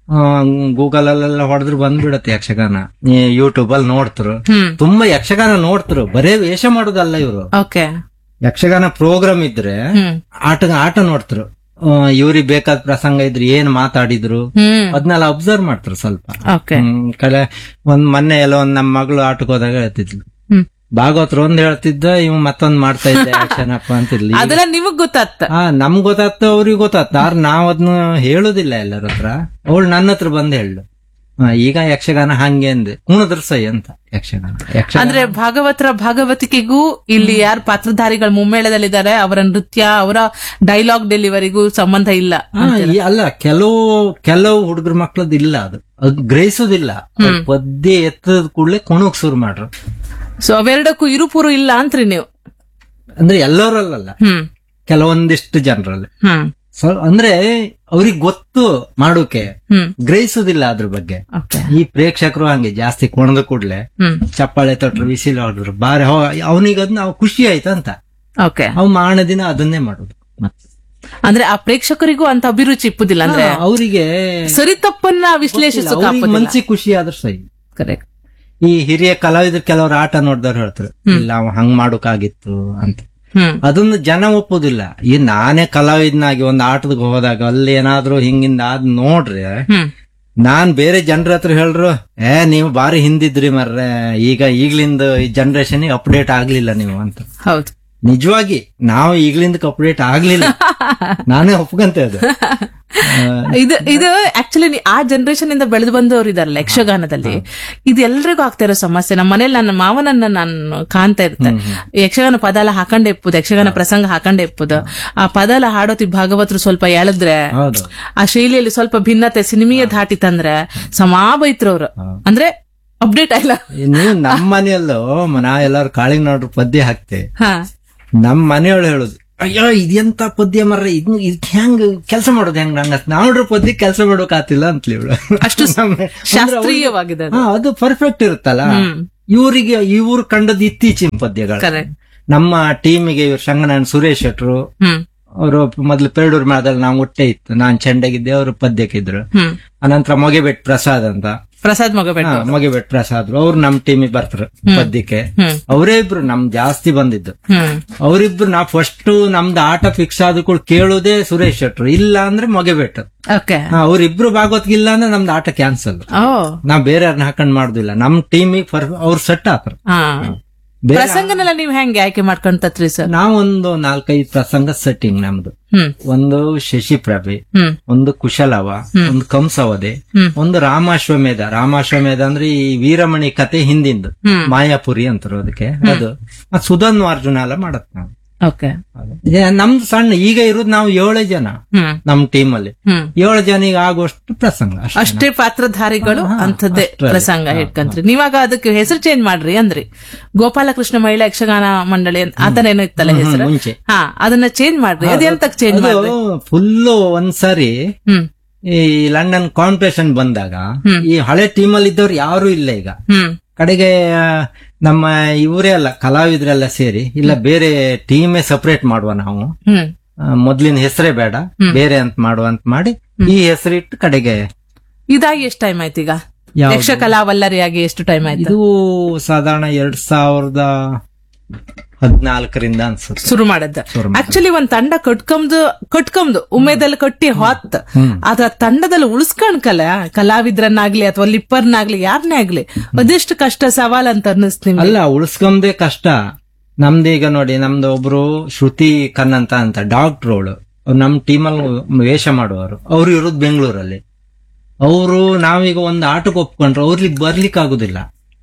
ಗೂಗಲ್ ಅಲ್ಲೆಲ್ಲ ಹೊಡೆದ್ರು ಬಂದ್ಬಿಡತ್ತೆ ಯಕ್ಷಗಾನ ಯೂಟ್ಯೂಬ್ ಅಲ್ಲಿ ನೋಡ್ತರು ಹ್ಮ್ ತುಂಬಾ ಯಕ್ಷಗಾನ ನೋಡ್ತರು ಬರೇ ವೇಷ ಮಾಡೋದಲ್ಲ ಇವರು ಓಕೆ ಯಕ್ಷಗಾನ ಪ್ರೋಗ್ರಾಮ್ ಇದ್ರೆ ಹ್ಮ್ ಆಟ ಆಟ ನೋಡ್ತರು ಇವ್ರಿಗೆ ಬೇಕಾದ ಪ್ರಸಂಗ ಇದ್ರೆ ಏನ್ ಮಾತಾಡಿದ್ರು ಹ್ಮ್ ಅದನ್ನೆಲ್ಲ ಅಬ್ಸರ್ವ್ ಮಾಡ್ತಾರೆ ಸ್ವಲ್ಪ ಓಕೆ ಹ್ಮ್, ಕಡೆ ಒಂದ್ ಮೊನ್ನೆ ಎಲ್ಲ ಒಂದ್ ನಮ್ಮ ಮಗಳು ಆಟಕ್ಕೆ ಹೋದಾಗ ಹೇಳ್ತಿದ್ಲು ಹ್ಮ್ ಭಾಗವತ್ರ ಒಂದ್ ಹೇಳ್ತಿದ್ದ ಇವ್ ಮತ್ತೊಂದ್ ಮಾಡ್ತಾ ಇದ್ದೆ ಆಕ್ಷನ್ ಅಪ್ಪ ಅಂತಿರ್ಲಿ ಅದೆಲ್ಲ ನಿಮಗ್ ಗೊತ್ತಾಗ್ತ ಹಾ ನಮ್ಗ್ ಗೊತ್ತಾಗ್ತ ಅವ್ರಿಗೆ ಗೊತ್ತಾಗ್ತ ಆರ್ ನಾವ್ ಅದನ್ನ ಹೇಳುದಿಲ್ಲ ಎಲ್ಲರ ಹತ್ರ ಅವಳು ನನ್ನ ಹತ್ರ ಬಂದ್ ಹೇಳು ಈಗ ಯಕ್ಷಗಾನ ಹಂಗೆ ಅಂದೆ ಕುಣದ್ರ ಸೈ ಅಂತ ಯಕ್ಷಗಾನ ಯಕ್ಷಗಾನ ಅಂದ್ರೆ ಭಾಗವತರ ಭಾಗವತಿಕೆಗೂ ಇಲ್ಲಿ ಯಾರು ಪಾತ್ರಧಾರಿಗಳು ಮುಮ್ಮೇಳದಲ್ಲಿದ್ದಾರೆ ಅವರ ನೃತ್ಯ ಅವರ ಡೈಲಾಗ್ ಡೆಲಿವರಿಗೂ ಸಂಬಂಧ ಇಲ್ಲ ಹಾ, ಈ- ಅಲ್ಲ ಕೆಲವು ಕೆಲವು ಹುಡುಗರ ಮಕ್ಳದ್ ಇಲ್ಲ ಅದು ಅದು ಗ್ರಹಿಸೋದಿಲ್ಲ ಅವ್ರ್ ಪದ್ಯ ಎತ್ತದ ಕೂಡಲೇ ಕುಣಕ್ ಶುರು ಮಾಡ್ರು ಸೊ ಅವೆರಡಕ್ಕೂ ಇರುಪುರು ಇಲ್ಲ ಅಂತ್ರಿ ನೀವು ಅಂದ್ರೆ ಎಲ್ಲರಲ್ಲ ಹ್ಮ್ ಕೆಲವೊಂದಿಷ್ಟು ಜನರಲ್ಲಿ ಹ್ಮ್ ಸೊ ಅಂದ್ರೆ ಅವ್ರಿಗೆ ಗೊತ್ತು ಮಾಡೋಕೆ ಹ್ಮ್ ಗ್ರಹಿಸೋದಿಲ್ಲ ಅದ್ರ ಬಗ್ಗೆ ಓಕೆ ಈ ಪ್ರೇಕ್ಷಕರು ಹಂಗೆ ಜಾಸ್ತಿ ಕುಣದ ಕೂಡ್ಲೆ ಹ್ಮ್ ಚಪ್ಪಾಳೆ ತೊಟ್ರು ವಿಸಿಲ್ ಹೊಡೆದ್ರು ಬಾರಿ ಅವನಿಗೆ ಅದ್ ನಾವು ಖುಷಿ ಆಯ್ತಂತ ಓಕೆ ಅವ್ ಮಾಣ ದಿನ ಅದನ್ನೇ ಮಾಡೋದು ಮತ್ತೆ ಅಂದ್ರೆ ಆ ಪ್ರೇಕ್ಷಕರಿಗೂ ಅಂತ ಅಭಿರುಚಿ ಇಪ್ಪುದಿಲ್ಲ ಅಂದ್ರೆ ಅವರಿಗೆ ಸರಿ ತಪ್ಪನ್ನ ವಿಶ್ಲೇಷಿಸೋಕೆ ಮನ್ಸಿಗೆ ಖುಷಿ ಆದ್ರೂ ಸೈ ಕರೆಕ್ಟ್ ಈ ಹಿರಿಯ ಕಲಾವಿದ್ರು ಕೆಲವರು ಆಟ ನೋಡಿದವ್ರು ಹೇಳ್ತಾರೆ ಇಲ್ಲ ಅವ ಹಂಗ್ ಮಾಡೋಕಾಗಿತ್ತು ಅಂತ ಹ್ಮ್ ಅದನ್ನ ಜನ ಒಪ್ಪುದಿಲ್ಲ ಈ ನಾನೇ ಕಲಾವಿದನಾಗಿ ಒಂದು ಆಟದ ಹೋದಾಗ ಅಲ್ಲಿ ಏನಾದ್ರೂ ಹಿಂಗಿಂದ ಆದ್ ನೋಡ್ರಿ ಹ್ಮ್ ನಾನ್ ಬೇರೆ ಜನರ ಹತ್ರ ಹೇಳ್ರು ಏ ನೀವು ಬಾರಿ ಹಿಂದಿದ್ರಿ ಮರ್ರೆ ಈಗ ಈಗ್ಲಿಂದ ಈ ಜನರೇಷನ್ ಅಪ್ಡೇಟ್ ಆಗ್ಲಿಲ್ಲ ನೀವು ಅಂತ ಹೌದು ನಿಜವಾಗಿ ನಾವು ಈಗ್ಲಿಂದ ಅಪ್ಡೇಟ್ ಆಗ್ಲಿಲ್ಲ ನಾನೇ ಒಪ್ಕೊಂತ ಅದು ಇದು ಇದು ಆಕ್ಚುಲಿ ಆ ಜನರೇಷನ್ ಇಂದ ಬೆಳೆದು ಬಂದವರು ಇದಾರಲ್ಲ ಯಕ್ಷಗಾನದಲ್ಲಿ ಇದು ಎಲ್ರಿಗೂ ಆಗ್ತಾ ಇರೋ ಸಮಸ್ಯೆ ನಮ್ಮ ಮನೇಲಿ ನನ್ನ ಮಾವನನ್ನ ನಾನು ಕಾಣ್ತಾ ಇರ್ತೆ ಯಕ್ಷಗಾನ ಪದ ಎಲ್ಲ ಹಾಕೊಂಡೇ ಇಪ್ಪುದು ಯಕ್ಷಗಾನ ಪ್ರಸಂಗ ಹಾಕೊಂಡೇ ಇಪ್ಪುದು ಆ ಪದ ಎಲ್ಲ ಹಾಡೋತಿ ಭಾಗವತರು ಸ್ವಲ್ಪ ಎಳೆದ್ರೆ ಹೌದು ಆ ಶೈಲಿಯಲ್ಲಿ ಸ್ವಲ್ಪ ಭಿನ್ನತೆ ಸಿನಿಮೀಯ ಧಾಟಿ ತಂದ್ರೆ ಸಮಾ ಬೈತ್ರು ಅವ್ರು ಅಂದ್ರೆ ಅಪ್ಡೇಟ್ ಆಗಿಲ್ಲ ನೀವು ನಮ್ಮ ಮನೆಯಲ್ಲೂ ನಾ ಎಲ್ಲಾರು ಕಾಳಿಂಗ್ ನೋಡ್ರು ಪದ್ಯ ಹಾಕ್ತೆ ಹಾ ನಮ್ ಮನೆಯೊಳು ಹೇಳುದು ಅಯ್ಯೋ ಇದೆಂತ ಪದ್ಯ ಮರ್ರ ಇದ್ ಇದ್ ಹೆಂಗ್ ಕೆಲಸ ಮಾಡೋದು ಹೆಂಗ್ ನಂಗ ನಾವ್ರ ಪದ್ಯ ಕೆಲಸ ಮಾಡೋಕ್ ಆತಿಲ್ಲ ಅಂತಲಿ ಇವಳು ಅಷ್ಟು ಶಾಸ್ತ್ರೀಯವಾಗಿದೆ ಅದು. ಹಾ ಅದು ಪರ್ಫೆಕ್ಟ್ ಇರುತ್ತಲ್ಲ ಇವರಿಗೆ ಇವ್ರು ಕಂಡದ್ ಇತ್ತೀಚಿನ ಪದ್ಯಗಳು ಕರೆಕ್ಟ್ ನಮ್ಮ ಟೀಮಿಗೆ ಇವ್ರು ಶಂಗನಾಯನ್ ಸುರೇಶ್ ಶೆಟ್ರು ಹ್ಮ್ ಅವರು ಮೊದ್ಲು ಪೇರೂರ್ ಮೇಳದಲ್ಲಿ ನಾವು ಒಟ್ಟೆ ಇತ್ತು ನಾನ್ ಚೆಂಡಗಿದ್ದೆ ಅವರು ಪದ್ಯಕ್ಕಿದ್ರು ಹ್ಮ್ ಅನಂತರ ಮೊಗೆಬೆಟ್ ಪ್ರಸಾದ್ ಅಂತ ಪ್ರಸಾದ್ ಮಗಬೇಡ ಹಾ, ಮೊಗೆಬೆಟ್ ಪ್ರಸಾದ್ ಅವ್ರು ನಮ್ ಟೀಮಿಗೆ ಬರ್ತಾರೆ ಪದ್ಯಕ್ಕೆ ಹ್ಮ್ ಅವರೇ ಇಬ್ರು ನಮ್ ಜಾಸ್ತಿ ಬಂದಿದ್ದು ಹ್ಮ್ ಅವರಿಬ್ರು ನಾ ಫಸ್ಟ್ ನಮ್ದು ಆಟ ಫಿಕ್ಸ್ ಆದ ಕೂಡ ಕೇಳೋದೇ ಸುರೇಶ್ ಶೆಟ್ರು ಇಲ್ಲ ಅಂದ್ರೆ ಮೊಗೆಬೆಟ್ ಓಕೆ ಅವ್ರಿಬ್ರು ಭಾಗವತ್ಗಿಲ್ಲ ಅಂದ್ರೆ ನಮ್ದು ಆಟ ಕ್ಯಾನ್ಸಲ್ ಓ ನಾವ್ ಬೇರೆ ಯಾರನ್ನ ಹಾಕೊಂಡ್ ಮಾಡುದಿಲ್ಲ ನಮ್ ಟೀಮಿಗೆ ಅವ್ರು ಸೆಟ್ ಆತರ ಹಾ ಬೇರೆ ಪ್ರಸಂಗನೆಲ್ಲ ನೀವ್ ಹೆಂಗೆ ಆಯ್ಕೆ ಮಾಡ್ಕೊಂತತ್ರಿ ಸರ್ ನಾವೊಂದು ನಾಲ್ಕೈದು ಪ್ರಸಂಗ ಸೆಟ್ಟಿಂಗ್ ನಮ್ದು ಹ್ಮ್ ಒಂದು ಶಶಿಪ್ರಭೆ ಹ್ಮ್ ಒಂದು ಕುಶಲವ ಒಂದು ಕಂಸವದೆ ಹ್ಮ್. ಒಂದು ರಾಮಾಶ್ವಮೇಧ ರಾಮಾಶ್ವಮೇಧ ಅಂದ್ರೆ ಈ ವೀರಮಣಿ ಕತೆ ಹಿಂದಿಂದು ಹ್ಮ್ ಮಾಯಾಪುರಿ ಅಂತಾರೆ ಅದಕ್ಕೆ ಅದು ಮತ್ತ್ ಸುಧನ್ವ ಅರ್ಜುನ ಎಲ್ಲ ಮಾಡತ್ ನಾವು ಓಕೆ ಏ, ನಮ್ದು ಸಣ್ಣ ಈಗ ಇರೋದು ನಾವು ಏಳೇ ಜನ ಹ್ಮ್ ನಮ್ ಟೀಮ್ ಅಲ್ಲಿ ಹ್ಮ್ ಏಳು ಜನಿಗೆ ಆಗುವಷ್ಟು ಪ್ರಸಂಗ ಅಷ್ಟೇ. ಅಷ್ಟೇ ಪಾತ್ರಧಾರಿಗಳು ಅಂತದ್ದೇ ಪ್ರಸಂಗ ಹಿಡ್ಕಂತ್ರಿ ನೀವಾಗ ಅದಕ್ಕೆ ಹೆಸರು ಚೇಂಜ್ ಮಾಡ್ರಿ ಅಂದ್ರಿ ಗೋಪಾಲಕೃಷ್ಣ ಮಹಿಳಾ ಯಕ್ಷಗಾನ ಮಂಡಳಿ ಅಂತ ಆತರ ಏನೋ ಇತ್ತಲ್ಲ ಹೆಸರು ಮುಂಚೆ ಹಾ ಅದನ್ನ ಚೇಂಜ್ ಮಾಡ್ರಿ ಅದೆಂತಕ್ ಚೇಂಜ್ ಮಾಡ್ರಿ ಫುಲ್ಲು ಒಂದ್ಸರಿ ಹ್ಮ್ ಈ ಲಂಡನ್ ಕಾಂಪಿಟೇಷನ್ ಬಂದಾಗ ಈ ಹಳೆ ಟೀಮ್ ಅಲ್ಲಿ ಇದ್ದವ್ರು ಯಾರು ಇಲ್ಲ ಈಗ ಹ್ಮ್ ಕಡೆಗೆ ಆ, ನಮ್ಮ ಇವರೇ ಅಲ್ಲ ಕಲಾವಿದರೆಲ್ಲ ಸೇರಿ ಇಲ್ಲ ಬೇರೆ ಟೀಮೇ ಸಪರೇಟ್ ಮಾಡುವ ನಾವು ಹ್ಮ್ ಆ, ಮೊದ್ಲಿನ ಹೆಸರೇ ಬೇಡ ಬೇರೆ ಅಂತ ಮಾಡುವ ಅಂತ ಮಾಡಿ ಈ ಹೆಸರಿಟ್ಟು ಕಡೆಗೆ ಇದಾಗಿ ಎಷ್ಟು ಟೈಮ್ ಆಯ್ತು ಈಗ ಯಾವ್ದು? ಯಕ್ಷಕಲಾ ವಲ್ಲರಿಯಾಗಿ ಎಷ್ಟು ಟೈಮ್ ಆಯ್ತು ಇದು ಸಾಧಾರಣ ಎರಡ್ ಸಾವಿರದ ಹದಿನಾಲ್ಕರಿಂದ ಅನ್ಸುತ್ತೆ ಶುರು ಮಾಡದ್ದ ಶುರು ಮಾಡಿದ್ದು. ಆಕ್ಚುಲಿ ಒಂದ್ ತಂಡ ಕಟ್ಕೊಂಡ್ ಕಟ್ಕೊಂಡ್ ಉಮೇದಲ್ಲಿ ಕಟ್ಟಿ ಹೊತ್ ಅದ ತಂಡದಲ್ಲಿ ಉಳಿಸ್ಕೊಂಡ್ಕಲ್ಲ ಕಲಾವಿದ್ರನ್ನಾಗ್ಲಿ ಅಥವಾ ಲಿಪ್ಪರ್ನಾಗ್ಲಿ ಯಾರನ್ನೇ ಆಗ್ಲಿ ಅದೆಷ್ಟು ಕಷ್ಟ ಸವಾಲ್ ಅಂತ ಅನ್ನಿಸ್ತು ನಿಮ್ಗೆ ಅಲ್ಲ ಉಳಿಸ್ಕೊಂಬದೇ ಕಷ್ಟ ನಮ್ದೀಗ ನೋಡಿ ನಮ್ದು ಒಬ್ರು ಶ್ರುತಿ ಕನ್ನಂತ ಅಂತ ಡಾಕ್ಟರ್ ಅವಳು ಅವ್ರು ನಮ್ ಟೀಮಲ್ಲಿ ವೇಷ ಮಾಡುವವರು ಅವ್ರು ಇರೋದು ಬೆಂಗಳೂರಲ್ಲಿ ಅವರು ನಾವೀಗ ಒಂದು ಆಟಕ್ಕೆ ಒಪ್ಕೊಂಡ್ರೆ ಅವ್ರಿಗೆ ಬರ್ಲಿಕ್ಕೆ ಆಗುದಿಲ್ಲ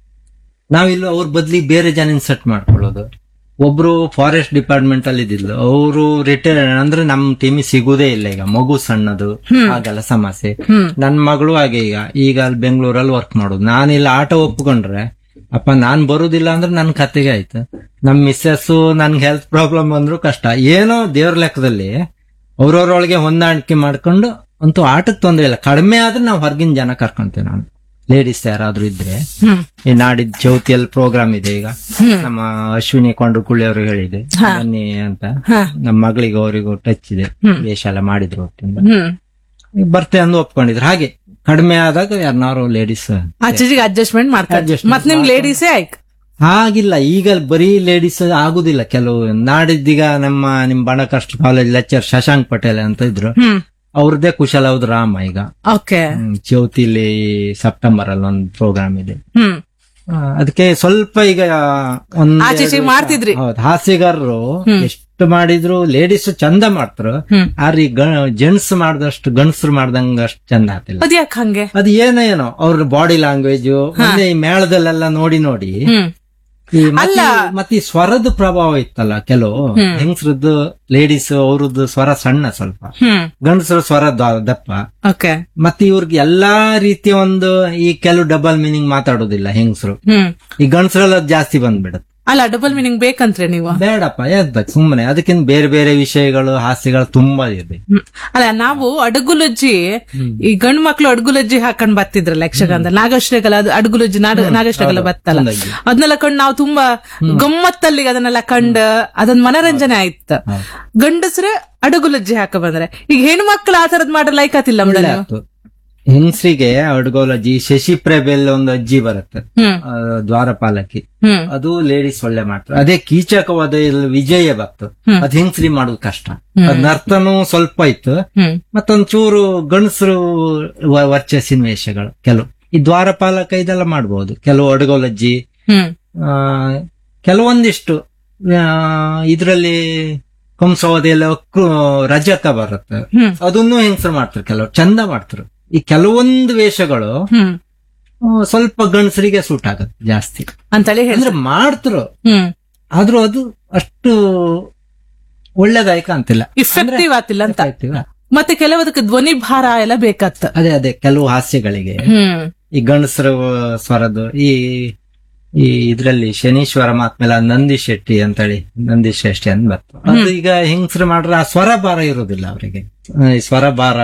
ನಾವಿಲ್ಲ ಅವ್ರ ಬದ್ಲಿ ಬೇರೆ ಜನ ಸೆಟ್ ಮಾಡ್ಕೊಳ್ಳೋದು ಒಬ್ರು ಫಾರೆಸ್ಟ್ ಡಿಪಾರ್ಟ್ಮೆಂಟ್ ಅಲ್ಲಿ ಇದ್ದಿದ್ಲು ಅವರು ರಿಟೈರ್ ಅಂದ್ರೆ ನಮ್ ಟೀಮಿಗೆ ಸಿಗುದೇ ಇಲ್ಲ ಈಗ ಮಗು ಸಣ್ಣದು ಹಾಗೆಲ್ಲ ಸಮಸ್ಯೆ ಹ್ಮ್ ನನ್ ಮಗಳು ಹಾಗೆ ಈಗ ಈಗ ಅಲ್ಲಿ ಬೆಂಗಳೂರಲ್ಲಿ ವರ್ಕ್ ಮಾಡೋದು ನಾನಿಲ್ಲ ಆಟ ಒಪ್ಕೊಂಡ್ರೆ ಅಪ್ಪ ನಾನ್ ಬರುದಿಲ್ಲ ಅಂದ್ರೆ ನನ್ ಕತೆಗೆ ಆಯ್ತು ನಮ್ ಮಿಸ್ಸಸ್ ನನ್ಗೆ ಹೆಲ್ತ್ ಪ್ರಾಬ್ಲಮ್ ಅಂದ್ರು ಕಷ್ಟ ಏನೋ ದೇವ್ರ ಲೆಕ್ಕದಲ್ಲಿ ಅವ್ರವ್ರೊಳಗೆ ಹೊಂದಾಣಿಕೆ ಮಾಡ್ಕೊಂಡು ಅಂತೂ ಆಟಕ್ಕೆ ತೊಂದ್ರೆ ಇಲ್ಲ ಕಡಿಮೆ ಆದ್ರೆ ನಾವು ಹೊರಗಿನ ಜನ ಕರ್ಕೊಂತೇವೆ ನಾನು ಲೇಡೀಸ್ ಯಾರಾದ್ರೂ ಇದ್ರೆ ಹ್ಮ್ ಈ ನಾಡಿದ್ ಜ್ಯೋತಿಯಲ್ಲಿ ಪ್ರೋಗ್ರಾಮ್ ಇದೆ ಈಗ ನಮ್ಮ ಅಶ್ವಿನಿ ಕೊಂಡ್ರುಕುಳ್ಳಿ ಅವರು ಹೇಳಿದೆ ಬನ್ನಿ ಅಂತ ಹಾ. ನಮ್ಮ ಮಗಳಿಗೆ ಅವರಿಗೂ ಟಚ್ ಇದೆ ವೇಷ ಎಲ್ಲ ಮಾಡಿದ್ರು ಒಟ್ಟಿಂದ ಹ್ಮ್ ಬರ್ತೆ ಅಂದು ಒಪ್ಕೊಂಡಿದ್ರು ಹಾಗೆ ಕಡಿಮೆ ಆದಾಗ ಯಾರನ್ನಾರು ಲೇಡೀಸ್ ಆಚೆಗೆ ಅಡ್ಜಸ್ಟ್ಮೆಂಟ್ ಮಾಡ್ತಾರೆ Adjustment ಮತ್ ನಿಮ್ ಲೇಡೀಸೇ ಆಯ್ತು ಆಗಿಲ್ಲ ಈಗ ಬರೀ ಲೇಡೀಸ್ ಆಗುದಿಲ್ಲ ಕೆಲವು ನಾಡಿದ್ದೀಗ ನಮ್ಮ ನಿಮ್ ಬಣಕಷ್ಟ ಕಾಲೇಜ್ ಲೆಕ್ಚರ್ ಶಶಾಂಕ್ ಪಟೇಲ್ ಅಂತ ಇದ್ರು ಹ್ಮ್ ಅವ್ರದ್ದೇ ಕುಶಲವ್ದು ರಾಮ ಈಗ ಓಕೆ ಹ್ಮ್, ಜ್ಯೋತಿಲಿ ಸೆಪ್ಟೆಂಬರ್ ಅಲ್ಲಿ ಒಂದು ಪ್ರೋಗ್ರಾಮ್ ಇದೆ ಹ್ಮ್ ಆ, ಅದಕ್ಕೆ ಸ್ವಲ್ಪ ಈಗ ಒಂದ್ ಆಚೆ ಈಚೆ ಎರಡು ಮಾಡ್ತಿದ್ರಿ. ಹೌದು ಹಾಸ್ಯಗಾರರು ಎಷ್ಟು ಮಾಡಿದ್ರು ಲೇಡೀಸ್ ಚಂದ ಮಾಡ್ತಾರ ಹ್ಮ್ ಆದ್ರೆ ಈ ಜೆಂಟ್ಸ್ ಮಾಡ್ದಷ್ಟು ಗಂಡಸರು ಮಾಡ್ದಂಗ ಅಷ್ಟು ಚಂದ ಆತಿಲ್ಲ ಅದ್ಯಾಕ್ ಹಂಗೆ ಅದು ಏನೋ ಏನೋ ಅವ್ರ ಬಾಡಿ ಲ್ಯಾಂಗ್ವೇಜ್ ಮತ್ತೆ ಈ ಮೇಳದಲ್ಲೆಲ್ಲ ನೋಡಿ ನೋಡಿ ಹ್ಮ್ ಈ ಮತ್ತೆ ಈ- ಮತ್ತೆ ಈ ಸ್ವರದ ಪ್ರಭಾವ ಇತ್ತಲ್ಲ ಕೆಲವು ಹೆಂಗಸ್ರದ್ದು ಲೇಡೀಸ್ ಅವ್ರದ್ದು ಸ್ವರ ಸಣ್ಣ ಸ್ವಲ್ಪ ಹ್ಮ್ ಗಂಡಸರ ಸ್ವರ ದ- ದಪ್ಪ ಓಕೆ ಮತ್ತೆ ಇವ್ರಿಗೆ ಎಲ್ಲಾ ರೀತಿಯ ಒಂದು ಈ ಕೆಲವು ಡಬಲ್ ಮೀನಿಂಗ್ ಮಾತಾಡೋದಿಲ್ಲ ಹೆಂಗಸರು ಹ್ಮ್ ಈ ಗಂಡಸರೆಲ್ಲ ಜಾಸ್ತಿ ಬಂದ್ಬಿಡುತ್ತೆ ಅಲ್ಲ ಡಬಲ್ ಮೀನಿಂಗ್ ಬೇಕಂತ್ರೆ ನೀವು ಬೇಡಪ್ಪ ಎದ್ದಕ್ ಸುಮ್ಮನೆ ಅದಕ್ಕಿಂತ ಬೇರೆ ಬೇರೆ ವಿಷಯಗಳು ಹಾಸ್ಯಗಳು ತುಂಬಾ ಇದೆ ಹ್ಮ್. ಅಲ್ಲ ನಾವು ಅಡಗುಲಜ್ಜಿ ಈ ಗಂಡು ಮಕ್ಳು ಅಡಗುಲಜ್ಜಿ ಹಾಕೊಂಡ್ ಬರ್ತಿದ್ರಲ್ಲ ಯಕ್ಷಗಾನದ ನಾಗಶ್ರೀಗಲ ಅದು ಅಡಗುಲಜ್ಜಿ ನಾಡ ನಾಗಶ್ರೀಗಲ ಬತ್ತಲ್ಲ ಚಂದಾಗಿ. ಅದನ್ನೆಲ್ಲ ಕಂಡು ನಾವು ತುಂಬಾ ಗಮ್ಮತ್ತಲ್ಲಿ ಅದನ್ನೆಲ್ಲ ಕಂಡು ಅದೊಂದ್ ಮನರಂಜನೆ ಆಯ್ತು ಗಂಡಸ್ರೆ ಅಡಗುಲಜ್ಜಿ ಹಾಕ ಬಂದ್ರೆ ಈಗ ಹೆಣ್ಣು ಮಕ್ಳು ಆ ತರದ್ ಮಾಡ್ರೆ ಲೈಕ್ ಆತಿಲ್ಲ ಮೇಡಮ್ ಆಯ್ತು. ಹೆಂಗಸ್ರಿಗೆ ಅಡ್ಗೋಲಜ್ಜಿ ಶಶಿ ಪ್ರಭೆಲ್ ಒಂದು ಅಜ್ಜಿ ಬರುತ್ತೆ ಹ್ಮ್ ಆ, ದ್ವಾರಪಾಲಕಿ ಹ್ಮ್ ಅದು ಲೇಡೀಸ್ ಒಳ್ಳೆ ಮಾಡ್ತಾರೆ ಅದೇ ಕೀಚಕವಾದ ಇಲ್ಲಿ ವಿಜಯ ಬತ್ತು ಅದ್ ಹೆಂಗಸ್ರಿ ಮಾಡೋದು ಕಷ್ಟ ಅದ್ ನರ್ತನೂ ಸ್ವಲ್ಪ ಇತ್ತು ಹ್ಮ್ ಮತ್ತೊಂದ್ ಚೂರು ಗಂಡಸರು ವ- ವರ್ಚಸ್ಸಿನ ವೇಷಗಳು ಕೆಲವು ಈ ದ್ವಾರಪಾಲಕ ಇದೆಲ್ಲ ಮಾಡ್ಬೋದು ಕೆಲವು ಅಡ್ಗೋಲಜ್ಜಿ ಹ್ಮ್ ಆ, ಕೆಲವೊಂದಿಷ್ಟು ಆ, ಇದ್ರಲ್ಲಿ ಕಂಸವದಿ ಎಲ್ಲ ಕ್ರು- ರಜಕ ಬರುತ್ತೆ ಹ್ಮ್ ಅದನ್ನು ಹೆಂಗಸರು ಮಾಡ್ತಾರೆ ಕೆಲವು ಚಂದ ಮಾಡ್ತಾರೆ ಈ ಕೆಲವೊಂದು ವೇಷಗಳು ಹ್ಮ್ ಆ, ಸ್ವಲ್ಪ ಗಂಡಸರಿಗೆ ಸೂಟ್ ಆಗತ್ತೆ ಜಾಸ್ತಿ ಅಂತೇಳಿ ಹೇಳಿ ಅಂದ್ರೆ ಮಾಡ್ತರು ಹ್ಮ್ ಆದ್ರೂ ಅದು ಅಷ್ಟು ಒಳ್ಳೇದಾಯ್ಕ ಅಂತಿಲ್ಲ ಇಫೆಕ್ಟಿವ್ ಆಗ್ತಿಲ್ಲ ಅಂತ ಆಯ್ತಿವ? ಮತ್ತೆ ಕೆಲವದಕ್ಕೆ ಧ್ವನಿ ಭಾರ ಎಲ್ಲ ಬೇಕಾಗ್ತ ಅದೇ ಅದೇ ಕೆಲವು ಹಾಸ್ಯಗಳಿಗೆ ಹ್ಮ್ ಈ ಗಂಡಸರ ಸ್ವರದ್ದು ಈ ಈ ಇದ್ರಲ್ಲಿ ಶನೀಶ್ವರ ಮಾತ್ಮೇಲೆ ನಂದಿ ಶೆಟ್ಟಿ ಅಂತೇಳಿ ನಂದಿ ಶ್ರೇಷ್ಠಿ ಅಂತ ಬರ್ತದೆ ಅದು ಈಗ ಹೆಂಗಸರು ಮಾಡ್ರೆ ಆ ಸ್ವರ ಭಾರ ಇರೋದಿಲ್ಲ ಅವರಿಗೆ ಈ ಸ್ವರ ಭಾರ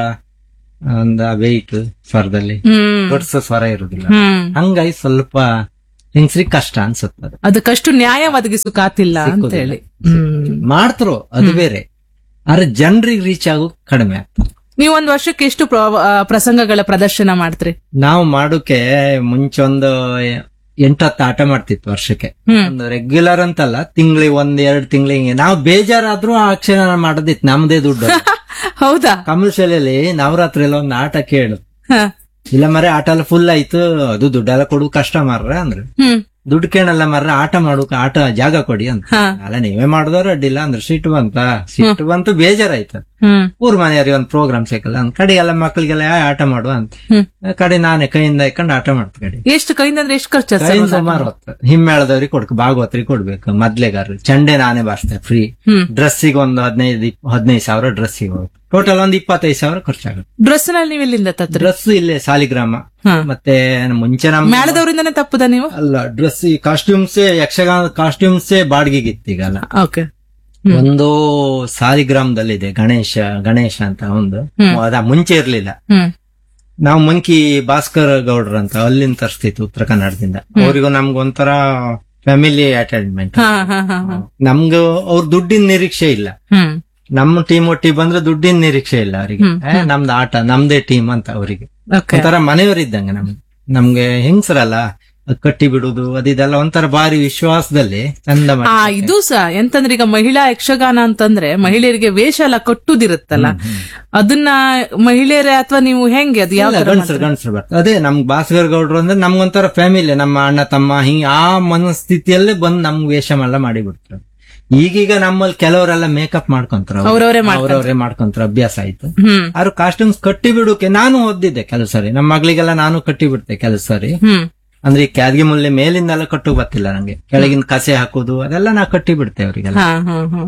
ಒಂದು ವೆಯ್ಟ್ ಸ್ವರದಲ್ಲಿ ಹ್ಮ್ ದೊಡ್ಡ ಸ್ವರ ಇರುದಿಲ್ಲ ಹ್ಮ್ ಹಂಗಾಗಿ ಸ್ವಲ್ಪ ಹೆಂಗಸ್ರಿಗೆ ಕಷ್ಟ ಅನ್ಸುತ್ತದೆ ಅದಕ್ಕಷ್ಟು ನ್ಯಾಯ ಒದಗಿಸಕಾತಿಲ್ಲ ಅಂತ ಹೇಳಿ ಹ್ಮ್ ಮಾಡ್ತರು ಅದು ಬೇರೆ ಆದ್ರೆ ಜನರಿಗೆ ರೀಚ್ ಆಗೋದು ಕಡಿಮೆ ಆಗ್ತದೆ ನೀವು ಒಂದ್ ವರ್ಷಕ್ಕೆ ಎಷ್ಟು ಪ್ರ- ಆ, ಪ್ರಸಂಗಗಳ ಪ್ರದರ್ಶನ ಮಾಡ್ತೀರಿ ನಾವು ಮಾಡೋಕೆ ಮುಂಚೆ ಒಂದು ಎಂಟತ್ತು ಆಟ ಮಾಡ್ತಿತ್ತು ವರ್ಷಕ್ಕೆ ಹ್ಮ್ ಒಂದು ರೆಗ್ಯುಲರ್ ಅಂತಲ್ಲ ತಿಂಗಳಿಗೆ ಒಂದ್ ಎರಡ್ ತಿಂಗಳಿಗೆ ನಾವು ಬೇಜಾರಾದ್ರೂ ಆ ಕ್ಷಣ ಮಾಡೋದಿತ್ತು ನಮ್ದೇ ದುಡ್ಡು ಹೌದಾ ಕಮರ್ಷಿಯಲಿ ನವರಾತ್ರಿ ಎಲ್ಲ ಒಂದು ಆಟ ಕೇಳು ಹ. ಇಲ್ಲ ಮರೆ ಆಟ ಎಲ್ಲ ಫುಲ್ ಆಯ್ತು ಅದು ದುಡ್ಡೆಲ್ಲ ಕೊಡು ಕಷ್ಟ ಮಾರ್ರೆ ಅಂದ್ರೆ ಹ್ಮ್ ದುಡ್ಡು ಕೇಳಲ್ಲ ಮರ್ರೆ ಆಟ ಮಾಡೋಕ ಆಟ ಜಾಗ ಕೊಡಿ ಅಂತ ಹ. ಅಲ್ಲ ನೀವೇ ಮಾಡಿದವ್ರು ಅಡ್ಡಿಲ್ಲ ಅಂದ್ರೆ ಸಿಟ್ಟು ಬಂತ ಸಿಟ್ಟು ಬಂತು ಬೇಜಾರಾಯ್ತು ಹ್ಮ್ ಊರ್ ಮನೆಯವ್ರಿಗೆ ಒಂದು ಪ್ರೋಗ್ರಾಮ್ ಸಿಕ್ಕಲ್ಲ ಅಂದ್ ಕಡೆ ಎಲ್ಲ ಮಕ್ಳಿಗೆಲ್ಲ "ಆ, ಆಟ ಮಾಡುವ ಅಂತ ಹ್ಮ್. ಕಡೆ ನಾನೇ ಕೈಯಿಂದ ಇಕ್ಕೊಂಡು ಆಟ ಮಾಡ್ತ ಕಡೆ ಎಷ್ಟು ಕೈಯಿಂದ ಅಂದ್ರೆ ಎಷ್ಟು ಖರ್ಚು ಕೈಯಿಂದ ಸುಮಾರು ಹೊತ್ತು ಹಿಮ್ಮೇಳದವ್ರಿಗೆ ಕೊಡ್ಕ ಭಾಗವತ್ರಿಗೆ ಕೊಡ್ಬೇಕು ಮೊದ್ಲೆಗಾರ ಚಂಡೆ ನಾನೇ ಬಾರಿಸ್ತೇನೆ ಫ್ರೀ ಹ್ಮ್ ಡ್ರೆಸ್ಸಿಗೆ ಒಂದು ಹದಿನೈದು ಹದಿನೈದು ಸಾವಿರ ಡ್ರೆಸ್ಸಿಗೆ ಹೋಗುತ್ತೆ ಟೋಟಲ್ ಒಂದು ಇಪ್ಪತ್ತೈದು ಸಾವಿರ ಖರ್ಚಾಗುತ್ತೆ ಡ್ರೆಸ್ ನಲ್ಲಿ ನೀವು ಎಲ್ಲಿಂದ ತತ್ರಿ ಡ್ರೆಸ್ ಇಲ್ಲೇ ಸಾಲಿಗ್ರಾಮ ಹ. ಮತ್ತೆ ಮುಂಚೆ ನಮ್ ಮೇಳದವರಿಂದನೇ ತಪ್ಪುದ ನೀವು ಅಲ್ಲ ಡ್ರೆಸ್ ಕಾಸ್ಟ್ಯೂಮ್ಸ್ ಯಕ್ಷಗಾನ ಕಾಸ್ಟ್ಯೂಮ್ಸ್ ಬಾಡಿಗೆಗಿತ್ತು ಈಗಲ್ಲ ಓಕೆ ಒಂದು ಸಾಲಿಗ್ರಾಮದಲ್ಲಿದೆ ಗಣೇಶ ಗಣೇಶ ಅಂತ ಒಂದು ಹ್ಮ್. ಅದ ಮುಂಚೆ ಇರ್ಲಿಲ್ಲ ಹ್ಮ್ ನಾವು ಮಂಕಿ ಭಾಸ್ಕರ್ ಗೌಡ್ರ ಅಂತ ಅಲ್ಲಿಂದ ತರಿಸ್ತಿತ್ತು ಉತ್ತರ ಕನ್ನಡದಿಂದ ಅವ್ರಿಗೂ ನಮ್ಗೆ ಒಂಥರ ಫ್ಯಾಮಿಲಿ ಅಟೆಂಡ್ಮೆಂಟ್ ಹಾ ಹಾ ಹಾ ಹಾ ನಮ್ಗೆ ಅವ್ರ ದುಡ್ಡಿನ ನಿರೀಕ್ಷೆ ಇಲ್ಲ ಹ್ಮ್ ನಮ್ಮ ಟೀಮ್ ಒಟ್ಟಿಗೆ ಬಂದ್ರೆ ದುಡ್ಡಿನ ನಿರೀಕ್ಷೆ ಇಲ್ಲ ಅವರಿಗೆ ನಮ್ದು ಆಟ ನಮ್ದೇ ಟೀಮ್ ಅಂತ ಅವರಿಗೆ ಓಕೆ ಒಂಥರ ಮನೆಯವರಿದ್ದಂಗೆ ನಮ್ಗೆ ನಮ್ಗೆ ಹೆಂಗ್ಸರಲ್ಲ ಅದ್ ಕಟ್ಟಿ ಬಿಡುದು ಅದಿದೆಲ್ಲ ಒಂಥರ ಭಾರಿ ವಿಶ್ವಾಸದಲ್ಲಿ ಚಂದ ಮಾಡಿ ಆ ಇದು ಸಹ ಎಂತಂದ್ರೆ ಈಗ ಮಹಿಳಾ ಯಕ್ಷಗಾನ ಅಂತಂದ್ರೆ ಮಹಿಳೆಯರಿಗೆ ವೇಷ ಎಲ್ಲ ಕಟ್ಟುದಿರುತ್ತಲ್ಲ ಅದನ್ನ ಮಹಿಳೆಯರೇ ಅಥವಾ ನೀವು ಹೆಂಗೆ ಅದು ಯಾವ ತರ ಗಂಡಸರು ಗಂಡಸರು ಬರ್ತಾರೆ ಅದೇ ನಮ್ಗೆ ಭಾಸ್ಕರ್ ಗೌಡ್ರು ಅಂದ್ರೆ ನಮ್ಗೊಂಥರ ಫ್ಯಾಮಿಲಿ ನಮ್ಮ ಅಣ್ಣ ತಮ್ಮ ಹಿಂಗ್ ಆ ಮನಸ್ಥಿತಿಯಲ್ಲೇ ಬಂದು ನಮ್ಗೆ ವೇಷಮೆಲ್ಲ ಮಾಡಿ ಬಿಡ್ತಾರೆ ಈಗೀಗ ನಮ್ಮಲ್ಲಿ ಕೆಲವರೆಲ್ಲ ಮೇಕಪ್ ಮಾಡ್ಕೊಂತಾರ ಅವ್ರವ್ರೇ ಅವ್ರವ್ರೇ ಮಾಡ್ಕೊಂತಾರ ಅಭ್ಯಾಸ ಆಯ್ತು ಹ್ಮ್ ಅವ್ರು ಕಾಸ್ಟ್ಯೂಮ್ಸ್ ಕಟ್ಟಿ ಬಿಡುಕೆ ನಾನು ಓದಿದ್ದೆ ಕೆಲವು ಸರಿ ನಮ್ಮ ಮಗಳಿಗೆಲ್ಲ ನಾನು ಕಟ್ಟಿ ಬಿಡ್ತೆ ಕೆಲವು ಸರಿ ಹ್ಮ್ ಅಂದ್ರೆ ಈ ಕ್ಯಾದ್ಗೆ ಮುಲ್ಲೆ ಮೇಲಿಂದೆಲ್ಲ ಕಟ್ಟು ಬರ್ತಿಲ್ಲ ನಂಗೆ ಕೆಳಗಿನ ಕಸೆ ಹಾಕೋದು ಅದೆಲ್ಲ ನಾ ಕಟ್ಟಿ ಬಿಡ್ತೆ ಅವರಿಗೆಲ್ಲ ಹಾ ಹಾ ಹಾ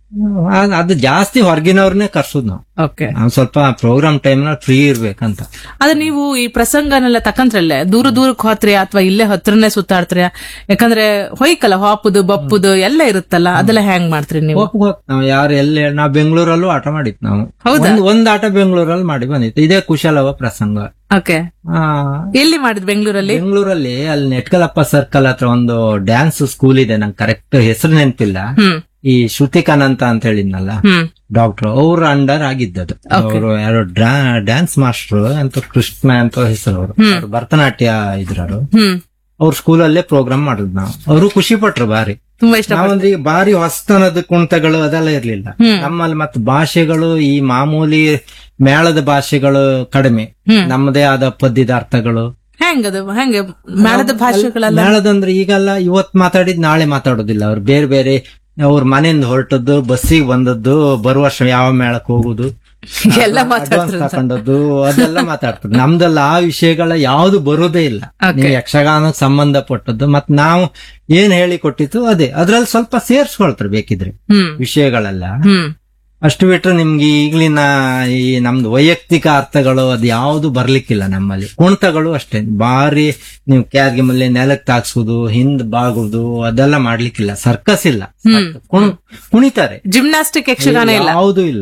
ಅದು ಜಾಸ್ತಿ ಹೊರಗಿನವ್ರನ್ನೇ ಕರ್ಸುದು ನಾವು ಓಕೆ ನಾವು ಸ್ವಲ್ಪ ಪ್ರೋಗ್ರಾಮ್ ಟೈಮ್ ಫ್ರೀ ಇರ್ಬೇಕಂತ ಆದ್ರೆ ನೀವು ಈ ಪ್ರಸಂಗನೆಲ್ಲ ತಕಂತ್ರಲ್ಲೇ ದೂರ ದೂರಕ್ಕೆ ಹೋತ್ರಿ ಅಥವಾ ಇಲ್ಲೇ ಹತ್ರನೇ ಸುತ್ತಾಡ್ತೀರ ಯಾಕಂದ್ರೆ ಹೊಯ್ಕಲ್ಲ ಹಾಪುದು ಬಪ್ಪುದು ಎಲ್ಲ ಇರುತ್ತಲ್ಲ ಅದೆಲ್ಲ ಹೆಂಗ್ ಮಾಡ್ತೀರಿ ನೀವು ಹೋಗ್ ಹೋಗ್ ನಾವು ಯಾರು ಎಲ್ಲಿ ನಾವು ಬೆಂಗಳೂರಲ್ಲೂ ಆಟ ಮಾಡಿತ್ತು ನಾವು ಹೌದಾ? ಒಂದ್ ಒಂದ್ ಆಟ ಬೆಂಗಳೂರಲ್ಲಿ ಮಾಡಿ ಬಂದಿತ್ತು ಇದೇ ಕುಶಲವ ಪ್ರಸಂಗ ಓಕೆ ಆ, ಎಲ್ಲಿ ಮಾಡಿದ್ ಬೆಂಗಳೂರಲ್ಲಿ ಬೆಂಗಳೂರಲ್ಲಿ ಅಲ್ಲಿ ನೆಟ್ಕಲಪ್ಪ ಸರ್ಕಲ್ ಹತ್ರ ಒಂದು ಡ್ಯಾನ್ಸ್ ಸ್ಕೂಲ್ ಇದೆ ನಂಗೆ ಕರೆಕ್ಟ್ ಹೆಸರು ನೆನಪಿಲ್ಲ ಹ್ಮ್ ಈ ಶ್ರುತಿಕಾನಂತ ಅಂತ ಹೇಳಿದ್ನಲ್ಲ ಹ್ಮ್ ಡಾಕ್ಟರ್ ಅವ್ರ ಅಂಡರ್ ಆಗಿದ್ದದು ಅವರು ಯಾರೋ ಡ್ಯಾನ್ಸ್ ಮಾಸ್ಟರ್ ಅಂತ ಕೃಷ್ಣ ಅಂತ ಹೆಸರು ಅವರು ಅವ್ರು ಭರತನಾಟ್ಯ ಇದ್ರವರು ಹ್ಮ್ ಅವ್ರ ಸ್ಕೂಲಲ್ಲೇ ಪ್ರೋಗ್ರಾಮ್ ಮಾಡುದು ನಾವು ಅವರು ಖುಷಿ ಪಟ್ರು ಬಾರಿ ತುಂಬಾ ಇಷ್ಟ ನಾವಂದ್ರೆ ಈಗ ಬಾರಿ ಹೊಸ್ತನದ ಕುಣಿತಗಳು ಅದೆಲ್ಲ ಇರ್ಲಿಲ್ಲ ಹ್ಮ್. ನಮ್ಮಲ್ಲಿ ಮತ್ತೆ ಭಾಷೆಗಳು ಈ ಮಾಮೂಲಿ ಮೇಳದ ಭಾಷೆಗಳು ಕಡಿಮೆ ಹ್ಮ್. ನಮ್ಮದೇ ಆದ ಪದ್ಯದ ಅರ್ಥಗಳು ಹೆಂಗದು ಹೆಂಗೆ ಮೇಳದ ಭಾಷೆಗಳೆಲ್ಲ ಮೇಳದಂದ್ರೆ ಈಗೆಲ್ಲ ಇವತ್ ಮಾತಾಡಿದ್ ನಾಳೆ ಮಾತಾಡೋದಿಲ್ಲ ಅವ್ರು ಬೇರೆ ಬೇರೆ ಅವ್ರ ಮನೆಯಿಂದ ಹೊರಟದ್ದು ಬಸ್ಸಿಗೆ ಬಂದದ್ದು ಬರುವ ವರ್ಷ ಯಾವ ಮೇಳಕ್ಕೆ ಹೋಗುದು ಎಲ್ಲ ಅಡ್ವಾನ್ಸ್ ಮಾತಾಡ್ತಾರೆ ತಕೊಂಡದ್ದು ಅದೆಲ್ಲ ಮಾತಾಡ್ತಾರೆ ನಮ್ದೆಲ್ಲ ಆ ವಿಷಯಗಳ ಯಾವ್ದು ಬರೋದೇ ಇಲ್ಲ Okay. ನೀವು ಯಕ್ಷಗಾನಕ್ಕೆ ಸಂಬಂಧಪಟ್ಟದ್ದು ಮತ್ ನಾವು ಏನ್ ಹೇಳಿ ಕೊಟ್ಟಿತ್ತು ಅದೇ ಅದ್ರಲ್ಲಿ ಸ್ವಲ್ಪ ಸೇರ್ಸ್ಕೊಳ್ತಾರೆ ಬೇಕಿದ್ರೆ ಹ್ಮ್ ವಿಷಯಗಳೆಲ್ಲ ಹ್ಮ್ ಅಷ್ಟು ಬಿಟ್ರೆ ನಿಮ್ಗೆ ಈಗ್ಲಿನ ಈ ನಮ್ದು ವೈಯಕ್ತಿಕ ಅರ್ಥಗಳು ಅದು ಯಾವ್ದು ಬರ್ಲಿಕ್ಕಿಲ್ಲ ನಮ್ಮಲ್ಲಿ ಕುಣಿತಗಳು ಅಷ್ಟೇ ಬಾರಿ ನೀವು ಕ್ಯಾದ್ಗೆ ಮೇಲೆ ನೆಲಕ್ಕೆ ತಾಕ್ಸುದು ಹಿಂದ್ ಬಾಗುದು ಅದೆಲ್ಲ ಮಾಡ್ಲಿಕ್ಕಿಲ್ಲ ಸರ್ಕಸ್ ಇಲ್ಲ ಕುಣ್- ಕುಣಿತಾರೆ ಜಿಮ್ನಾಸ್ಟಿಕ್ ಯಕ್ಷಗಾನ ಇಲ್ಲ ಯಾವುದು ಇಲ್ಲ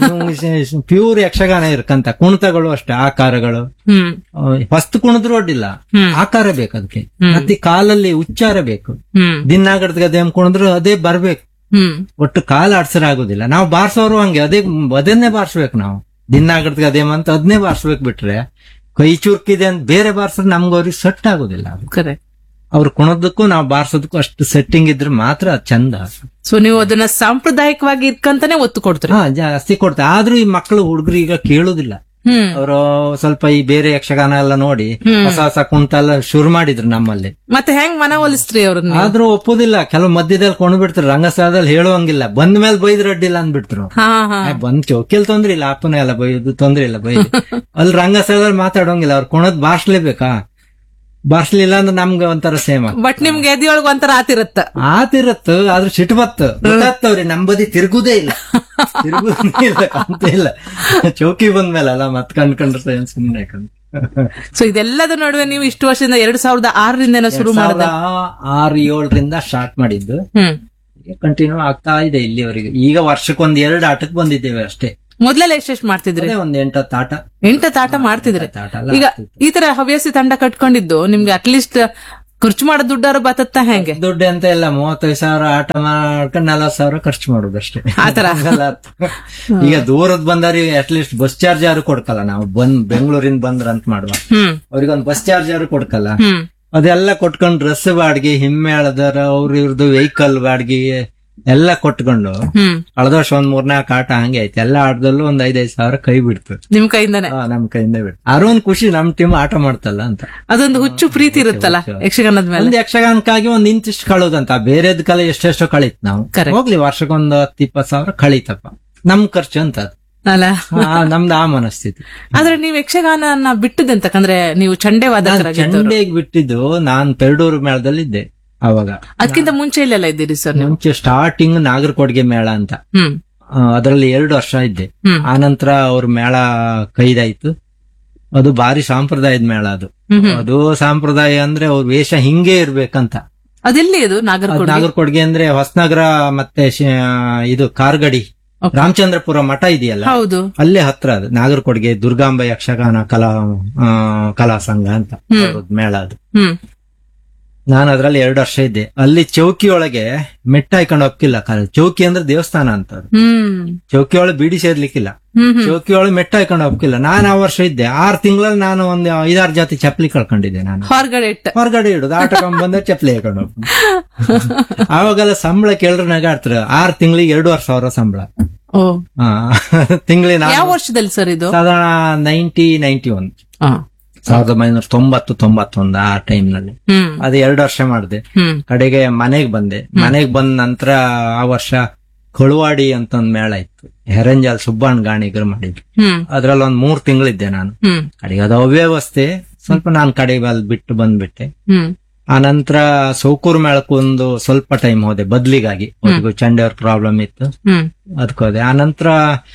ಪ್ಯೂರ್ ಯಕ್ಷಗಾನ ಇರ್ಕಂತ ಕುಣಿತಗಳು ಅಷ್ಟೇ ಆಕಾರಗಳು ಹ್ಮ್ ಆ, ಹೊಸ್ತು ಕುಣಿದ್ರು ಅಡ್ಡಿಲ್ಲ ಹ್ಮ್. ಆಕಾರ ಬೇಕು ಅದಕ್ಕೆ ಮತ್ತೆ ಕಾಲಲ್ಲಿ ಉಚ್ಚಾರ ಬೇಕು ಹ್ಮ್ ದಿನಾಗಡ್ದ ಗದೆ ಕುಣಿದ್ರು ಅದೇ ಬರ್ಬೇಕು ಹ್ಮ್ ಒಟ್ಟು ಕಾಲ ಆಡ್ಸರ್ ಆಗುದಿಲ್ಲ ನಾವು ಬಾರ್ಸೋರು ಹಂಗೆ ಅದೇ ಅದನ್ನೇ ಬಾರ್ಸ್ಬೇಕು ನಾವು ದಿನಾಗಡ್ದ ಗದೆ ಅಂತ ಅದನ್ನೇ ಬಾರ್ಸ್ಬೇಕು ಬಿಟ್ರೆ ಕೈ ಚುರುಕಿದೆ ಅಂತ ಬೇರೆ ಬಾರ್ಸಿದ್ರೆ ನಮ್ಗೆ ಅವ್ರಿಗೆ ಸೆಟ್ ಆಗುದಿಲ್ಲ ಅದು. ಕರೆಕ್ಟ್ ಅವ್ರು ಕುಣೋದಕ್ಕೂ ನಾವು ಬಾರ್ಸೋದಕ್ಕೂ ಅಷ್ಟು ಸೆಟ್ಟಿಂಗ್ ಇದ್ರೆ ಮಾತ್ರ ಅದ್ ಚಂದ ಸೊ ನೀವು ಅದನ್ನ ಸಾಂಪ್ರದಾಯಿಕವಾಗಿ ಇಟ್ಕಂತಾನೆ ಒತ್ತು ಕೊಡ್ತೀರಿ ಹಾ ಜಾಸ್ತಿ ಕೊಡ್ತಾರೆ ಆದ್ರೂ ಈ ಮಕ್ಕಳು ಹುಡುಗರು ಈಗ ಕೇಳುದಿಲ್ಲ ಹ್ಮ್ ಅವರು ಸ್ವಲ್ಪ ಈ ಬೇರೆ ಯಕ್ಷಗಾನ ಎಲ್ಲ ನೋಡಿ ಹೊಸ ಹೊಸ ಕುಂಟ ಎಲ್ಲ ಶುರು ಮಾಡಿದ್ರು ನಮ್ಮಲ್ಲಿ ಮತ್ತೆ ಹೆಂಗ್ ಮನ ಒಲಿಸ್ತ್ರಿ ಅವ್ರನ್ನ ಆದ್ರೂ ಒಪ್ಪುದಿಲ್ಲ ಕೆಲವು ಮಧ್ಯದಲ್ಲಿ ಕೊಂಡು ಬಿಡ್ತಾರೆ ರಂಗಸ್ಥಳದಲ್ಲಿ ಹೇಳುವಂಗಿಲ್ಲ ಬಂದ ಮೇಲೆ ಬೈದ್ರು ಅಡ್ಡಿಲ್ಲ ಅಂದ್ಬಿಟ್ರು ಹಾ ಹಾ ಆ, ಬಂದ್ ಚೌಕಿಯಲ್ಲಿ ತೊಂದ್ರೆ ಇಲ್ಲ ಅಪ್ಪನ ಎಲ್ಲ ಬೈದು ತೊಂದ್ರೆ ಇಲ್ಲ ಬೈ ಅಲ್ಲಿ ರಂಗಸ್ಥಳದಲ್ಲಿ ಮಾತಾಡೋಂಗಿಲ್ಲ ಅವ್ರು ಕೊಣದ್ ಬಾರ್ಸ್ಲೇಬೇಕಾ ಬಾರ್ಸ್ಲಿಲ್ಲ ಅಂದ್ರೆ ನಮ್ಗೆ ಒಂಥರ ಸೇಮ್ ಬಟ್ ನಿಮ್ಗೆ ಎದಿಯೊಳಗ ಒಂಥರ ಆತಿರತ್ತ ಆತಿರತ್ತು ಆದ್ರೂ ಸಿಟ್ಟು ಬತ್ತು ಗೊತ್ತಾಗ್ತವ್ರಿ ನಮ್ ಬದಿ ತಿರುಗುದೇ ಇಲ್ಲ ತಿರುಗುದೇ ಇಲ್ಲ ಕಾಣ್ತಾ ಇಲ್ಲ ಚೌಕಿ ಬಂದ್ಮೇಲೆ ಅಲ್ಲ ಮತ್ ಕಂಡ್ಕೊಂಡ್ರೆ ಏನ್ ಸುಮ್ನೆ ಕಂಡ್ ಸೊ ಇದೆಲ್ಲದ ನಡುವೆ ನೀವು ಇಷ್ಟು ವರ್ಷದಿಂದ ಎರಡ್ ಸಾವಿರದ ಆರರಿಂದ ಶುರು ಮಾಡಿದ ಆರು ಏಳರಿಂದ ಸ್ಟಾರ್ಟ್ ಮಾಡಿದ್ದು ಹ್ಮ್ ಕಂಟಿನ್ಯೂ ಆಗ್ತಾ ಇದೆ ಇಲ್ಲಿವರೆಗೆ ಈಗ ವರ್ಷಕ್ಕೊಂದ್ ಎರಡು ಆಟಕ್ಕೆ ಬಂದಿದ್ದೇವೆ ಅಷ್ಟೇ ಮೊದ್ಲೆಲ್ಲ ಎಷ್ಟೆಷ್ಟು ಮಾಡ್ತಿದ್ರಿ ಅದೇ ಒಂದ್ ಎಂಟತ್ತು ಆಟ ಎಂಟ ತಾಟ ಮಾಡ್ತಿದ್ರಿ ಎಂಟತ್ತು ಆಟ ಎಲ್ಲ ಈಗ ಆಗ್ತಿತ್ತು. ಈ ತರ ಹವ್ಯಾಸಿ ತಂಡ ಕಟ್ಕೊಂಡಿದ್ದು ನಿಮ್ಗೆ ಅಟ್ಲೀಸ್ಟ್ ಖರ್ಚು ಮಾಡೋ ದುಡ್ಡಾರು ಬತ್ತತ್ತ ಹೆಂಗೆ ದುಡ್ಡು ಅಂತ ಇಲ್ಲ ಮೂವತ್ತೈದು ಸಾವಿರ ಆಟ ಮಾಡ್ಕೊಂಡು ನಲವತ್ತು ಸಾವಿರ ಖರ್ಚು ಮಾಡೋದು ಅಷ್ಟೇ ಆತರ ಹಂಗಲ್ಲ ಅರ್ಥ. ಈಗ ದೂರದ್ ಬಂದವ್ರಿಗೆ ಅಟ್ಲೀಸ್ಟ್ ಬಸ್ ಚಾರ್ಜ್ ಯಾರು ಕೊಡ್ಕಲ್ಲ ನಾವು ಬಂದ್ ಬೆಂಗಳೂರಿಂದ ಬಂದ್ರ ಅಂತ ಮಾಡುವ ಹ್ಮ್ ಅವ್ರಿಗೊಂದು ಬಸ್ ಚಾರ್ಜ್ ಯಾರು ಕೊಡ್ಕಲ್ಲ ಹ್ಮ್ ಅದೆಲ್ಲ ಕೊಟ್ಕೊಂಡು ಡ್ರೆಸ್ ಬಾಡ್ಗಿ ಹಿಮ್ಮೇಳದರ ಅವ್ರ ಇವ್ರದ್ದು ವೆಹಿಕಲ್ ಬಾಡ್ಗಿ ಎಲ್ಲ ಕೊಟ್ಕೊಂಡು ಹ್ಮ್ ಕಳೆದ ವರ್ಷ ಒಂದ್ ಮೂರ್ನಾಲ್ಕು ಆಟ ಹಂಗೆ ಐತೆ ಎಲ್ಲ ಆಟದಲ್ಲೂ ಒಂದ್ ಐದೈದು ಸಾವಿರ ಕೈ ಬಿಡ್ತು ನಿಮ್ ಕೈಯಿಂದಾನೆ ಆ, ನಮ್ ಕೈಯಿಂದ ಬಿಡ್ತು ಆರು ಒಂದ್ ಖುಷಿ ನಮ್ ಟೀಮ್ ಆಟ ಮಾಡ್ತಲ್ಲ ಅಂತ ಅದೊಂದು ಹುಚ್ಚು ಪ್ರೀತಿ ಇರುತ್ತಲ್ಲ ಯಕ್ಷಗಾನದ ಮೇಲೆ ಒಂದ್ ಯಕ್ಷಗಾನಕ್ಕಾಗಿ ಒಂದ್ ಇಂತಿಷ್ಟು ಕಳೋದಂತ ಬೇರೆದ್ ಕಲೆ ಎಷ್ಟೆಷ್ಟೋ ಕಳೀತ್ ನಾವು Correct. ಹೋಗ್ಲಿ ವರ್ಷಕ್ಕೊಂದ್ ಹತ್ತು ಇಪ್ಪತ್ ಸಾವಿರ ಕಳೀತಪ್ಪ ನಮ್ ಖರ್ಚು ಅಂತ ಅದು. ಅಲ್ಲ ಆ, ನಮ್ದು ಆ ಮನಸ್ಥಿತಿ ಆದ್ರೆ ನೀವು ಯಕ್ಷಗಾನ ಬಿಟ್ಟದಂತಕಂದ್ರೆ ನೀವು ಚಂಡೆ ನಾನ್ ವಾದಕರಾಗಿದ್ದವರು ಚಂಡೆಗ್ ಬಿಟ್ಟಿದ್ದು ನಾನ್ ಪೆರಡೂರು ಮೇಳದಲ್ಲಿದ್ದೆ ಅವಾಗ ಅದಕ್ಕಿಂತ ಮುಂಚೆ ಇಲ್ಲೆಲ್ಲ ಇದ್ದೀರಿ ಸರ್ ನೀವು ಮುಂಚೆ ಸ್ಟಾರ್ಟಿಂಗ್ ನಾಗರಕೊಡ್ಗೆ ಮೇಳ ಅಂತ ಹ್ಮ್ ಅದರಲ್ಲಿ ಎರಡು ವರ್ಷ ಇದ್ದೆ ಹ್ಮ್. ಆನಂತರ ಅವ್ರ ಮೇಳ ಕೈದಾಯ್ತು ಅದು ಭಾರಿ ಸಾಂಪ್ರದಾಯದ ಮೇಳ ಅದು ಹ್ಮ್ ಹ್ಮ್. ಅದು ಸಾಂಪ್ರದಾಯ ಅಂದ್ರೆ ಅವ್ರ ವೇಷ ಹಿಂಗೆ ಇರ್ಬೇಕಂತ ಅದೆಲ್ಲಿ ಅದು ಅದ್ ನಾಗರಕೋಟೆ ನಾಗರಕೊಡ್ಗೆ ಅಂದ್ರೆ ಹೊಸನಗರ ಮತ್ತೆ ಶಿ- ಇದು ಕಾರ್ಗಡಿ Okay. ರಾಮಚಂದ್ರಪುರ ಮಠ ಇದೆಯಲ್ಲ ಹೌದು ಅಲ್ಲೇ ಹತ್ರ ಅದು ನಾಗರಕೊಡ್ಗೆ ದುರ್ಗಾಂಬ ಯಕ್ಷಗಾನ ಕಲಾ ಆ, ಕಲಾ ಸಂಘ ಅಂತ ಹ್ಮ್. ಅವ್ರದ್ ಮೇಳ ಅದು ಹ್ಮ್ ನಾನು ಅದ್ರಲ್ಲಿ ಎರಡು ವರ್ಷ ಇದ್ದೆ ಅಲ್ಲಿ ಚೌಕಿ ಒಳಗೆ ಮೆಟ್ಟ ಹಾಕೊಂಡು ಹೋಗ್ತಿಲ್ಲ ಕಾಲ ಚೌಕಿ ಅಂದ್ರೆ ದೇವಸ್ಥಾನ ಅಂತ ಅದು. ಹ್ಮ್ ಚೌಕಿ ಒಳಗೆ ಬೀಡಿ ಸೇರ್ಲಿಕ್ಕಿಲ್ಲ ಹ್ಮ್ ಹ್ಮ್ ಚೌಕಿ ಒಳಗೆ ಮೆಟ್ಟ ಹಾಕೊಂಡು ಹೋಗ್ತಿಲ್ಲ ನಾನು ಆ ವರ್ಷ ಇದ್ದೆ ಆರ್ ತಿಂಗಳಲ್ಲಿ ನಾನು ಒಂದು ಐದಾರು ಜಾತಿ ಚಪ್ಪಲಿ ಕಳ್ಕೊಂಡಿದ್ದೆ ನಾನು ಹೊರಗಡೆ ಇಟ್ಟ ಹೊರಗಡೆ ಇಡುದು ಆಟ ಬಂದ ಚಪ್ಪಲಿ ಹಾಕೊಂಡು ಹೋಗ್ತೀನಿ ಆವಾಗೆಲ್ಲ ಸಂಬಳ ಕೇಳಿದ್ರೆ ನಗಾಡ್ತಾರೆ ಆರ್ ತಿಂಗಳಿಗೆ ಎರಡೂವರೆ ಸಾವಿರ ಸಂಬಳ ಓ ತಿಂಗಳಿಗೆ ಯಾವ ವರ್ಷದಲ್ಲಿ ಸರ್ ಇದು ಸಾಧಾರಣ ನೈಂಟಿ ನೈಂಟಿ ಒನ್ ಆ, ಸಾವಿರದ ಒಂಬೈನೂರ ತೊಂಬತ್ತು ತೊಂಬತ್ತೊಂದು ಆ ಟೈಮ್ ನಲ್ಲಿ ಹ್ಮ್ ಅದು ಎರಡು ವರ್ಷ ಮಾಡಿದೆ ಹ್ಮ್ ಕಡೆಗೆ ಮನೆಗ್ ಬಂದೆ ಮನೆಗ್ ಬಂದ ನಂತರ ಆ ವರ್ಷ ಕಳುವಾಡಿ ಅಂತ ಒಂದ್ ಮೇಳ ಇತ್ತು ಹೆರಂಜಾಲ್ ಸುಬ್ಬಣ್ಣ ಗಾಣಿಗರು ಮಾಡಿದ್ರು ಹ್ಮ್ ಅದ್ರಲ್ಲಿ ಒಂದ್ ಮೂರ್ ತಿಂಗಳಿದ್ದೆ ನಾನು ಹ್ಮ್ ಕಡೆಗೆ ಅದು ಅವ್ಯವಸ್ಥೆ ಸ್ವಲ್ಪ ನಾನು ಕಡೆಗೆ ಅಲ್ಲಿ ಬಿಟ್ಟು ಬಂದ್ಬಿಟ್ಟೆ ಹ್ಮ್ ಆ ನಂತರ ಸೌಕೂರ್ ಮೇಳಕ್ಕೆ ಒಂದು ಸ್ವಲ್ಪ ಟೈಮ್ ಹೋದೆ ಬದ್ಲಿಗಾಗಿ ಅವ್ರಿಗೂ ಚಂಡೆಯವ್ರ ಪ್ರಾಬ್ಲಮ್ ಇತ್ತು ಹ್ಮ್ ಅದಕ್ಕೆ ಹೋದೆ ಆ ನಂತರ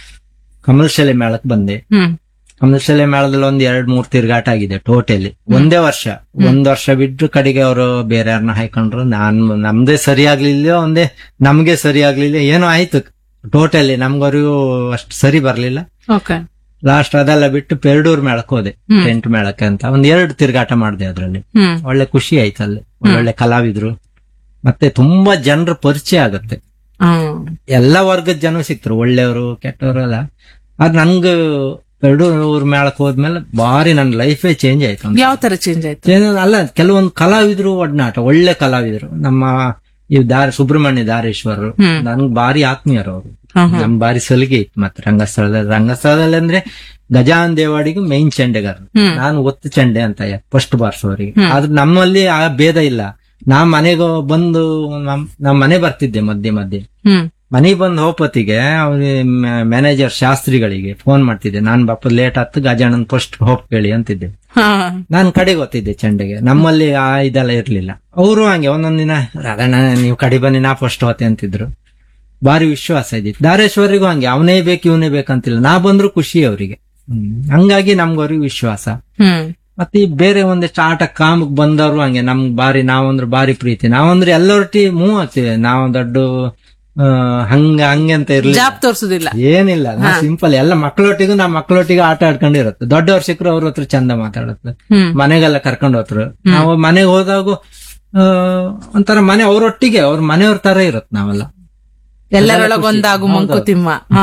ಕಮಲಶಾಲೆ ಮೇಳಕ್ ಬಂದೆ ಹ್ಮ್ ಕಮಲಶಾಲೆ ಮೇಳದಲ್ಲಿ ಒಂದ್ ಎರಡ್ ಮೂರ್ ತಿರ್ಗಾಟ ಆಗಿದೆ ಟೋಟಲಿ ಒಂದೇ ವರ್ಷ ಒಂದ್ ವರ್ಷ ಬಿಟ್ಟು ಕಡೆಗೆ ಅವರು ಬೇರೆ ಯಾರನ್ನ ಹಾಕೊಂಡ್ರು ನಾನ್ ನಮ್ದೇ ಸರಿ ಆಗ್ಲಿಲ್ಲ ಒಂದೇ ನಮ್ಗೆ ಸರಿ ಆಗ್ಲಿಲ್ಲ ಏನೋ ಆಯ್ತು ಟೋಟಲಿ ನಮ್ಗವ್ರಿಗೂ ಅಷ್ಟು ಸರಿ ಬರ್ಲಿಲ್ಲ ಓಕೆ ಲಾಸ್ಟ್ ಅದೆಲ್ಲ ಬಿಟ್ಟು ಪೆರಡೂರ್ ಮೇಳಕ್ ಹೋದೆ ಹ್ಮ್. ಟೆಂಟ್ ಮೇಳಕ್ಕೆ ಅಂತ ಒಂದ್ ಎರಡು ತಿರ್ಗಾಟ ಮಾಡಿದೆ ಅದ್ರಲ್ಲಿ ಹ್ಮ್ ಒಳ್ಳೆ ಖುಷಿ ಆಯ್ತು ಅಲ್ಲಿ ಒಳ್ಳೊಳ್ಳೆ ಕಲಾವಿದ್ರು ಮತ್ತೆ ತುಂಬಾ ಜನರ ಪರಿಚಯ ಆಗುತ್ತೆ ಹ್ಮ್ ಎಲ್ಲಾ ವರ್ಗದ ಜನ ಸಿಕ್ತರು ಒಳ್ಳೆಯವರು ಕೆಟ್ಟವರು ಎಲ್ಲ ಅದ್ ನನ್ಗ ಪೆರಡೂರ್ ಮೇಳಕ್ ಹೋದ್ಮೇಲೆ ಬಾರಿ ನನ್ನ ಲೈಫೇ ಚೇಂಜ್ ಆಯ್ತು ಅಂತ. ಯಾವ ತರ ಚೇಂಜ್ ಆಯ್ತು ಚೇಂಜ್ ಅಲ್ಲ ಕೆಲವೊಂದು ಕಲಾವಿದ್ರು ಒಡನಾಟ ಒಳ್ಳೆ ಕಲಾವಿದ್ರು ನಮ್ಮ ಈ ದಾರಿ ಸುಬ್ರಹ್ಮಣ್ಯ ದಾರೇಶ್ವರರು ಹ್ಮ್. ನನ್ಗೆ ಬಾರಿ ಆತ್ಮೀಯರು ಅವರು ಹಾ, ಹಾ. ನಮ್ ಬಾರಿ ಸಲಿಗೆ ಇತ್ತು ಮತ್ತೆ ರಂಗಸ್ಥಳದಲ್ಲಿ ರಂಗಸ್ಥಳದಲ್ಲಿ ಅಂದ್ರೆ ಗಜಾನ್ ದೇವಾಡಿಗೂ ಮೈನ್ ಚಂಡೆಗಾರ ಹ್ಮ್. ನಾನು ಒತ್ತು ಚಂಡೆ ಅಂತ ಫಸ್ಟ್ ಬಾರ್ಸೋರಿಗೆ ಹ್ಮ್. ಆದ್ರೆ ನಮ್ಮಲ್ಲಿ ಆ ಭೇದ ಇಲ್ಲ ನಾ ಮನೆಗೆ ಬಂದು ನಮ್ ನಮ್ ಮನೆ ಬರ್ತಿದ್ದೆ ಮಧ್ಯೆ ಮಧ್ಯೆ ಹ್ಮ್ ಮನೆಗೆ ಬಂದು ಹೋಪತಿಗೆ ಅವ್ರಿಗೆ ಮ್ಯಾನೇಜರ್ ಶಾಸ್ತ್ರಿಗಳಿಗೆ ಫೋನ್ ಮಾಡ್ತಿದ್ದೆ ನಾನ್ ಬಾಪ ಲೇಟ್ ಆತು ಗಜಾನನ್ ಫಸ್ಟ್ ಹೋಪ್ ಕೇಳಿ ಅಂತಿದ್ದೆ ಹಾ ನಾನ್ ಕಡೆಗೆ ಗೊತ್ತಿದ್ದೆ ಚಂಡೆಗೆ ನಮ್ಮಲ್ಲಿ ಆ ಇದೆಲ್ಲ ಇರ್ಲಿಲ್ಲ ಅವರು ಹಂಗೆ ಒಂದೊಂದ್ ದಿನ ರಾಧಣ್ಣ ನೀವು ಕಡೆ ಬನ್ನಿ ನಾ ಫಸ್ಟ್ ಹೋತೆ ಅಂತಿದ್ರು ಬಾರಿ ವಿಶ್ವಾಸ ಇದ್ದಿತ್ತು ದಾರೇಶ್ವರಿಗೂ ಹಂಗೆ ಅವನೇ ಬೇಕು ಇವನೇ ಬೇಕಂತಿಲ್ಲ ನಾ ಬಂದ್ರು ಖುಷಿ ಅವರಿಗೆ ಹಂಗಾಗಿ ನಮ್ಗವ್ರಿಗೆ ವಿಶ್ವಾಸ ಹ್ಮ್ ಮತ್ತೆ ಈ ಬೇರೆ ಒಂದಿಷ್ಟು ಆಟ ಕಾಮಕ್ ಬಂದವರು ಹಂಗೆ ನಮ್ಗ್ ಬಾರಿ ನಾವಂದ್ರೆ ಬಾರಿ ಪ್ರೀತಿ ನಾವಂದ್ರೆ ಎಲ್ಲರೊಟ್ಟಿ ಮೂವ್ ಆಗ್ತೀವಿ ನಾವು ದೊಡ್ಡ ಆ, ಹಂಗ ಹಂಗೆ ಅಂತ ಇರ್ಲಿ ಜಾಬ್ ತೋರ್ಸುದಿಲ್ಲ ಏನಿಲ್ಲ ನಾ ಸಿಂಪಲ್ ಎಲ್ಲ ಮಕ್ಕಳೊಟ್ಟಿಗೂ ನಾ ಮಕ್ಕಳೊಟ್ಟಿಗೆ ಆಟ ಆಡ್ಕೊಂಡಿರತ್ತೆ ದೊಡ್ಡವ್ರ ಸಿಕ್ಕರು ಅವ್ರ ಹತ್ರ ಚಂದ ಮಾತಾಡತ್ತೆ ಹ್ಮ್ ಮನೆಗೆಲ್ಲ ಕರ್ಕೊಂಡು ಹೋದ್ರು ನಾವು ಮನೆಗೆ ಹೋದಾಗ ಆ, ಒಂಥರ ಮನೆ ಅವ್ರೊಟ್ಟಿಗೆ ಅವ್ರ ಮನೆಯವ್ರ ತರ ಇರತ್ ನಾವೆಲ್ಲ ಎಲ್ಲರೊಳಗೊಂದಾಗು ಮಂಕುತಿಮ್ಮ ಹಾ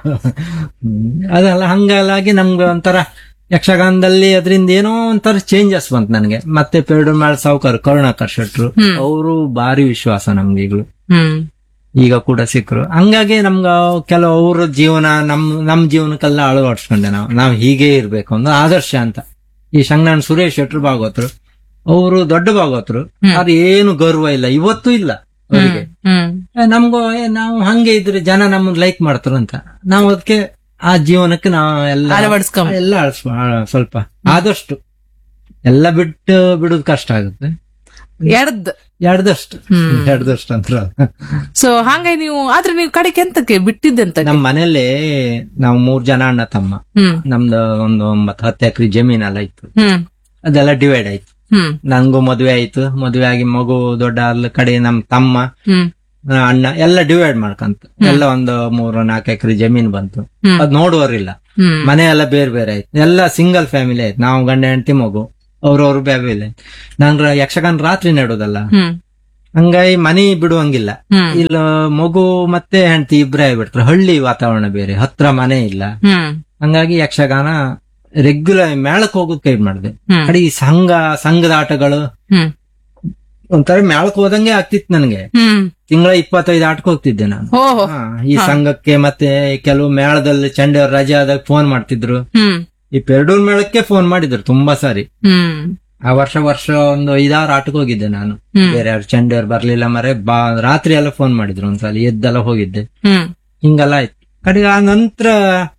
ಹ್ಮ್. ಅದಲ್ಲ ಹಂಗಾಗಿ ನಮ್ಗೆ ಒಂಥರ ಯಕ್ಷಗಾನದಲ್ಲಿ ಅದರಿಂದ ಏನೋ ಒಂಥರ ಚೇಂಜಸ್ ಬಂತು ನನಗೆ ಮತ್ತೆ ಪೇರಡು ಮೇಳ ಸಾವುಕಾರ ಕರುಣಾಕರ್ ಶೆಟ್ರು ಅವರು ಭಾರಿ ವಿಶ್ವಾಸ ನಮ್ಗೆ ಈಗಲೂ ಹ್ಮ್ ಈಗ ಕೂಡ ಸಿಕ್ಕರು ಹಂಗಾಗಿ ನಮ್ಗ ಕೆಲವು ಅವ್ರ ಜೀವನ ನಮ್ ನಮ್ ಜೀವನಕ್ಕೆಲ್ಲ ಅಳವಡಿಸ್ಕೊಂಡೆ ನಾವು ನಾವ್ ಹೀಗೆ ಇರ್ಬೇಕು ಒಂದು ಆದರ್ಶ ಅಂತ ಈ ಶಂಗನಾನ್ ಸುರೇಶ್ ಶೆಟ್ರು ಭಾಗವತರು ಅವರು ದೊಡ್ಡ ಭಾಗವತರು ಅದು ಏನು ಗೌರವ ಇಲ್ಲ ಇವತ್ತು ಇಲ್ಲ ಅವರಿಗೆ ಹ್ಮ್ ನಮ್ಗೂ ಏ, ನಾವು ಹಂಗೆ ಇದ್ರೆ ಜನ ನಮ್ಮನ್ನ ಲೈಕ್ ಮಾಡ್ತಾರಂತ ನಾವು ಅದಕ್ಕೆ ಆ ಜೀವನಕ್ಕೆ ನಾವು ಎಲ್ಲ ಅಳವಡಿಸ್ಕೊಂಬ ಎಲ್ಲ ಅಳ್ಸ್ಕೊ- ಆ, ಸ್ವಲ್ಪ ಆದಷ್ಟು ಎಲ್ಲ ಬಿಟ್ಟು ಬಿಡುದು ಕಷ್ಟ ಆಗುತ್ತೆ ಎಡ್ದ್ ಎಡ್ದಷ್ಟು ಹ್ಮ್. ಎಡ್ದಷ್ಟು ಅಂತ ಸೊ ಹಂಗೆ ನೀವು ಆದ್ರೆ ನೀವು ಕಡೆಗೆ ಎಂತಕ್ಕೆ ಬಿಟ್ಟಿದ್ದೆಂತ ನಮ್ಮ ಮನೇಲಿ ನಾವು ಮೂರ್ ಜನ ಅಣ್ಣ ತಮ್ಮ ಹ್ಮ್ ನಮ್ದು ಒಂದು ಒಂಬತ್ತು ಹತ್ತು ಎಕರೆ ಜಮೀನೆಲ್ಲ ಇತ್ತು ಹ್ಮ್ ಅದೆಲ್ಲ ಡಿವೈಡ್ ಆಯ್ತು ಹ್ಮ್ ನನ್ಗೂ ಮದುವೆ ಆಯ್ತು ಮದುವೆ ಆಗಿ ಮಗು ದೊಡ್ಡ ಅಲ್ಲ ಕಡೆ ನಮ್ ತಮ್ಮ ಹ್ಮ್ ಆ, ಅಣ್ಣ ಎಲ್ಲ ಡಿವೈಡ್ ಮಾಡ್ಕಂತ ಎಲ್ಲ ಒಂದು ಮೂರು ನಾಲ್ಕು ಎಕರೆ ಜಮೀನ್ ಬಂತು ಹ್ಮ್. ಅದ್ ನೋಡುವರಿಲ್ಲ ಹ್ಮ್ ಮನೆ ಎಲ್ಲ ಬೇರೆ ಬೇರೆ ಆಯ್ತು ಎಲ್ಲ ಸಿಂಗಲ್ ಫ್ಯಾಮಿಲಿ ಆಯ್ತು ನಾವು ಗಂಡ ಹೆಂಡತಿ ಮಗು ಅವ್ರವ್ರು ಬೇರೆ ಇಲ್ಲ ನಂಗೆ ಯಕ್ಷಗಾನ ರಾತ್ರಿ ನೆಡೋದಲ್ಲ ಹ್ಮ್ ಹಂಗಾಗಿ ಮನಿ ಬಿಡುವಂಗಿಲ್ಲ ಹ್ಮ್ ಇಲ್ಲ ಮಗು ಮತ್ತೆ ಹೆಂಡತಿ ಇಬ್ರೇ ಆಗ್ಬಿಡ್ತಾರೆ ಹಳ್ಳಿ ವಾತಾವರಣ ಬೇರೆ ಹತ್ರ ಮನೆ ಇಲ್ಲ ಹ್ಮ್ ಹಂಗಾಗಿ ಯಕ್ಷಗಾನ ರೆಗ್ಯುಲರ್ ಮೇಳಕ್ ಹೋಗೋದ್ ಕೈ ಮಾಡಿದೆ ಹ್ಮ್ ಕಡೆ ಈ ಸಂಘ ಸಂಘದ ಆಟಗಳು ಹ್ಮ್ ಒಂಥರ ಮೇಳಕ್ ಹೋದಂಗೆ ಆಗ್ತಿತ್ತು ನನಗೆ ಹ್ಮ್ ತಿಂಗಳ ಇಪ್ಪತ್ತೈದು ಆಟಕ್ಕೆ ಹೋಗ್ತಿದ್ದೆ ನಾನು ಓಹೋ ಹಾ, ಈ ಸಂಘಕ್ಕೆ ಮತ್ತೆ ಕೆಲವು ಮೇಳದಲ್ಲಿ ಚಂಡೆಯವ್ರ ರಜೆ ಆದಾಗ ಫೋನ್ ಮಾಡ್ತಿದ್ರು ಹ್ಮ್ ಈ ಪೆರಡೂರ್ ಮೇಳಕ್ಕೆ ಫೋನ್ ಮಾಡಿದ್ರು ತುಂಬಾ ಸಾರಿ ಹ್ಮ್ ಆ ವರ್ಷ ವರ್ಷ ಒಂದು ಐದಾರು ಆಟಕ್ಕೆ ಹೋಗಿದ್ದೆ ನಾನು ಹ್ಮ್. ಬೇರೆ ಯಾರು ಚಂಡೆಯವ್ರು ಬರ್ಲಿಲ್ಲ ಮರೆ ಬಾ ರಾತ್ರಿ ಎಲ್ಲ ಫೋನ್ ಮಾಡಿದ್ರು ಒಂದ್ಸಲ ಎದ್ದೆಲ್ಲ ಹೋಗಿದ್ದೆ ಹ್ಮ್ ಹಿಂಗೆಲ್ಲ ಆಯ್ತು ಕಡೆಗೆ ಆ ನಂತರ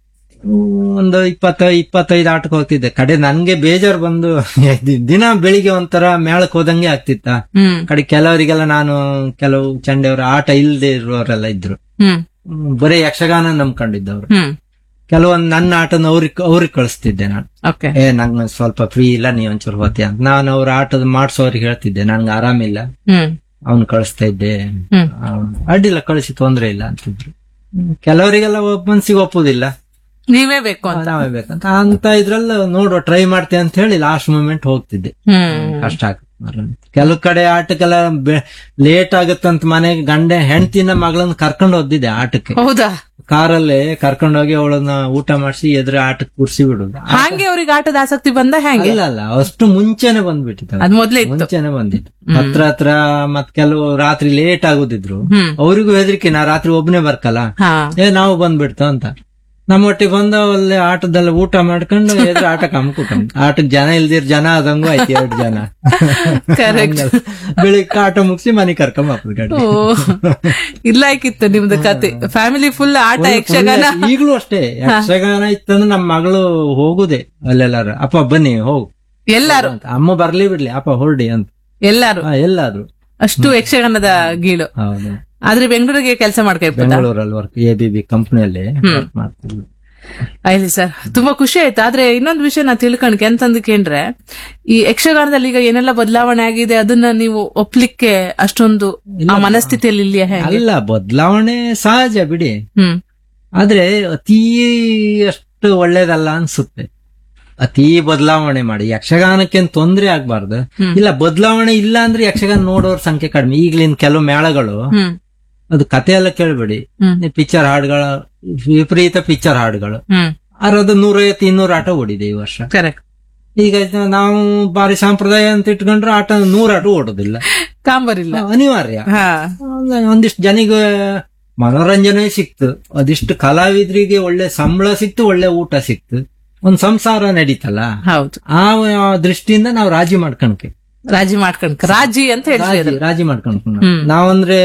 ಒಂದು ಇಪ್ಪತ್ತ ಇಪ್ಪತ್ತೈದು ಆಟಕ್ಕೆ ಹೋಗ್ತಿದ್ದೆ ಕಡೆ ನನ್ಗೆ ಬೇಜಾರು ಬಂದು ದಿನ ಬೆಳಿಗ್ಗೆ ಒಂಥರ ಮೇಳಕ್ ಹೋದಂಗೆ ಆಗ್ತಿತ್ತ ಹ್ಮ್ ಕಡೆ ಕೆಲವರಿಗೆಲ್ಲ ನಾನು ಕೆಲವು ಚಂಡೆಯವ್ರ ಆಟ ಇಲ್ಲದೆ ಇರುವವರೆಲ್ಲ ಇದ್ರು ಹ್ಮ್ ಹ್ಮ್, ಬರೀ ಯಕ್ಷಗಾನ ನಂಬ್ಕೊಂಡಿದ್ದವ್ರು ಹ್ಮ್ ಕೆಲವೊಂದು ನನ್ನ ಆಟನ ಅವ್ರಿಗೆ ಅವ್ರಿಗೆ ಕಳಿಸ್ತಿದ್ದೆ ನಾನು ಓಕೆ ಏ ನಂಗೆ ಸ್ವಲ್ಪ ಫ್ರೀ ಇಲ್ಲ ನೀ ಒಂಚೂರು ಹೋತಿ ಅಂತ ನಾನು ಅವ್ರ ಆಟದ ಮಾಡ್ಸೋರಿಗೆ ಹೇಳ್ತಿದ್ದೆ ನನ್ಗೆ ಆರಾಮಿಲ್ಲ ಹ್ಮ್ ಅವ್ನ್ ಕಳಿಸ್ತಾ ಇದ್ದೆ ಹ್ಮ್ ಅವ್ನ್ ಅಡ್ಡಿಲ್ಲ ಕಳಿಸಿ ತೊಂದ್ರೆ ಇಲ್ಲ ಅಂತಿದ್ರು ಕೆಲವರಿಗೆಲ್ಲ ಒಬ್ಬ ಮನ್ಸಿಗೆ ಒಪ್ಪುದಿಲ್ಲ ನೀವೇ ಬೇಕು ಅಂತ ನಾವೇ ಬೇಕಂತ ಅಂತ ಇದ್ರಲ್ಲ ನೋಡುವ ಟ್ರೈ ಮಾಡ್ತೆ ಅಂತ ಹೇಳಿ ಲಾಸ್ಟ್ ಮೂಮೆಂಟ್ ಹೋಗ್ತಿದ್ದೆ ಹ್ಮ್ ಕಷ್ಟ ಆಗುತ್ತೆ ಕೆಲವು ಕಡೆ ಆಟಕ್ಕೆಲ್ಲ ಲೇಟ್ ಆಗುತ್ತಂತ ಮನೆಗೆ ಗಂಡ ಹೆಂಡತಿನ ಮಗಳನ್ನ ಕರ್ಕೊಂಡು ಹೋದಿದ್ದೆ ಆಟಕ್ಕೆ ಹೌದಾ ಕಾರಲ್ಲಿ ಕರ್ಕೊಂಡೋಗಿ ಅವಳನ್ನ ಊಟ ಮಾಡಿಸಿ ಎದುರು ಆಟಕ್ಕೆ ಕೂರ್ಸಿ ಬಿಡುದು ಹಂಗೆ ಅವ್ರಿಗೆ ಆಟದ ಆಸಕ್ತಿ ಬಂದ ಹೆಂಗೆ ಅಲ್ಲ ಅಲ್ಲ ಅಷ್ಟು ಮುಂಚೆನೆ ಬಂದ್ಬಿಟ್ಟಿತ್ತು ಅದ್ ಮೊದ್ಲೇ ಇತ್ತು ಮುಂಚೆನೆ ಬಂದಿತ್ತು ಹತ್ರ ಹತ್ರ ಮತ್ ಕೆಲವು ರಾತ್ರಿ ಲೇಟ್ ಆಗುದಿದ್ರು ಹ್ಮ್ ಅವ್ರಿಗೂ ಹೆದರಿಕೆ ನಾ ರಾತ್ರಿ ಒಬ್ನೇ ಬರ್ಕಲ್ಲ ಹಾ ಏ ನಾವು ಬಂದ್ಬಿಡ್ತು ಅಂತ ನಮ್ಮೊಟ್ಟಿಗೆ ಬಂದ ಅಲ್ಲೇ ಆಟದಲ್ಲಿ ಊಟ ಮಾಡ್ಕೊಂಡು ಎದುರು ಆಟಕ್ಕೆ ಹಮ್ಕೊಂಡು ಆಟಕ್ಕೆ ಜನ ಇಲ್ದಿರ್ ಜನ ಆದಂಗೂ ಆಯ್ತು ಎರಡು ಜನ ಕರೆಕ್ಟ್ ಬೆಳಿಗ್ಗೆ ಆಟ ಮುಗಿಸಿ ಮನೆ ಕರ್ಕೊಂಡ್ ಬಾಪಸ್ ಗಾಡಿ ಓ ಇಲ್ಲ ಆಯ್ಕಿತ್ತು ನಿಮ್ದು ಕತೆ ಫ್ಯಾಮಿಲಿ ಫುಲ್ ಆಟ ಯಕ್ಷಗಾನ ಈಗ್ಲೂ ಅಷ್ಟೇ ಯಕ್ಷಗಾನ ಇತ್ತಂದ್ರೆ ನಮ್ಮ ಮಗಳು ಹೋಗುದೇ ಅಲ್ಲೆಲ್ಲಾರು ಅಪ್ಪ ಬನ್ನಿ ಹೋಗು ಎಲ್ಲಾರು ಅಂತ ಅಮ್ಮ ಬರ್ಲಿ ಬಿಡ್ಲಿ ಅಪ್ಪ ಹೊರಡಿ ಅಂತ ಎಲ್ಲಾರು ಹಾ, ಎಲ್ಲಾದ್ರು ಅಷ್ಟು ಯಕ್ಷಗಾನದ ಗೀಳು ಹೌದು ಆದ್ರೆ ಬೆಂಗಳೂರಿಗೆ ಕೆಲಸ ಮಾಡ್ಕೊಳ್ಬೋದಾ ಬೆಂಗಳೂರಲ್ಲಿ ವರ್ಕ್ ಎ ಬಿ ಬಿ ಕಂಪ್ನಿಯಲ್ಲಿ ವರ್ಕ್ ಮಾಡ್ತಿದ್ವಿ ಆಯ್ತು ಸರ್ ತುಂಬಾ ಖುಷಿ ಆಯ್ತು ಆದ್ರೆ ಇನ್ನೊಂದು ವಿಷಯ ನಾ ತಿಳ್ಕೊಂಡ್ಕೆ ಅಂತಂದಕ್ಕೇಂದ್ರೆ ಈ ಯಕ್ಷಗಾನದಲ್ಲಿ ಈಗ ಏನೆಲ್ಲ ಬದಲಾವಣೆ ಆಗಿದೆ ಅದನ್ನ ನೀವು ಒಪ್ಲಿಕ್ಕೆ ಅಷ್ಟೊಂದು ಆ ಮನಸ್ಥಿತಿಯಲ್ಲಿ ಇಲ್ಲಿ ಹೇಗೆ ಅಲ್ಲ ಬದಲಾವಣೆ ಸಹಜ ಬಿಡಿ ಹ್ಮ್ ಆದ್ರೆ ಅತೀ ಅಷ್ಟು ಒಳ್ಳೇದಲ್ಲ ಅನ್ಸುತ್ತೆ ಅತೀ ಬದಲಾವಣೆ ಮಾಡಿ ಯಕ್ಷಗಾನಕ್ಕೆ ತೊಂದ್ರೆ ಆಗ್ಬಾರ್ದು ಹ್ಮ್. ಇಲ್ಲ ಬದಲಾವಣೆ ಇಲ್ಲ ಅಂದ್ರೆ ಯಕ್ಷಗಾನ ನೋಡೋರ್ ಸಂಖ್ಯೆ ಕಡಿಮೆ ಈಗ್ಲಿನ ಕೆಲವು ಮೇಳಗಳು ಹ್ಮ್ ಅದು ಕತೆ ಎಲ್ಲ ಕೇಳ್ಬೇಡಿ ಹ್ಮ್ ಪಿಕ್ಚರ್ ಹಾಡುಗಳ ವಿಪರೀತ ಪಿಕ್ಚರ್ ಹಾಡುಗಳು ಹ್ಮ್ ಅರದ ನೂರೈವತ್ತು ಇನ್ನೂರು ಆಟ ಓಡಿದೆ ಈ ವರ್ಷ ಕರೆಕ್ಟ್ ಈಗ ನಾವು ಬಾರಿ ಸಂಪ್ರದಾಯ ಅಂತ ಇಟ್ಕೊಂಡ್ರೆ ಆಟ ನೂರ ಆಟ ಓಡೋದಿಲ್ಲ ಕಾಂಬರಿಲ್ಲ ಅನಿವಾರ್ಯ ಹಾ ಒಂದಿಷ್ಟು ಜನಿಗೆ ಮನೋರಂಜನೆ ಸಿಕ್ತು ಅದಿಷ್ಟು ಕಲಾವಿದರಿಗೆ ಒಳ್ಳೆ ಸಂಬಳ ಸಿಕ್ತು ಒಳ್ಳೆ ಊಟ ಸಿಕ್ತು ಒಂದ್ ಸಂಸಾರ ನಡೀತಲ್ಲ ಹೌದು ಆ ದೃಷ್ಟಿಯಿಂದ ನಾವು ರಾಜಿ ಮಾಡ್ಕೊಳಕ್ಕೆ ರಾಜಿ ಮಾಡ್ಕೊಂಡ್ ರಾಜಿ ಅಂತ ಹೇಳ್ತೀವಿ ರಾಜಿ ರಾಜಿ ಮಾಡ್ಕೊಂಡು ಹ್ಮ್. ನಾವಂದ್ರೆ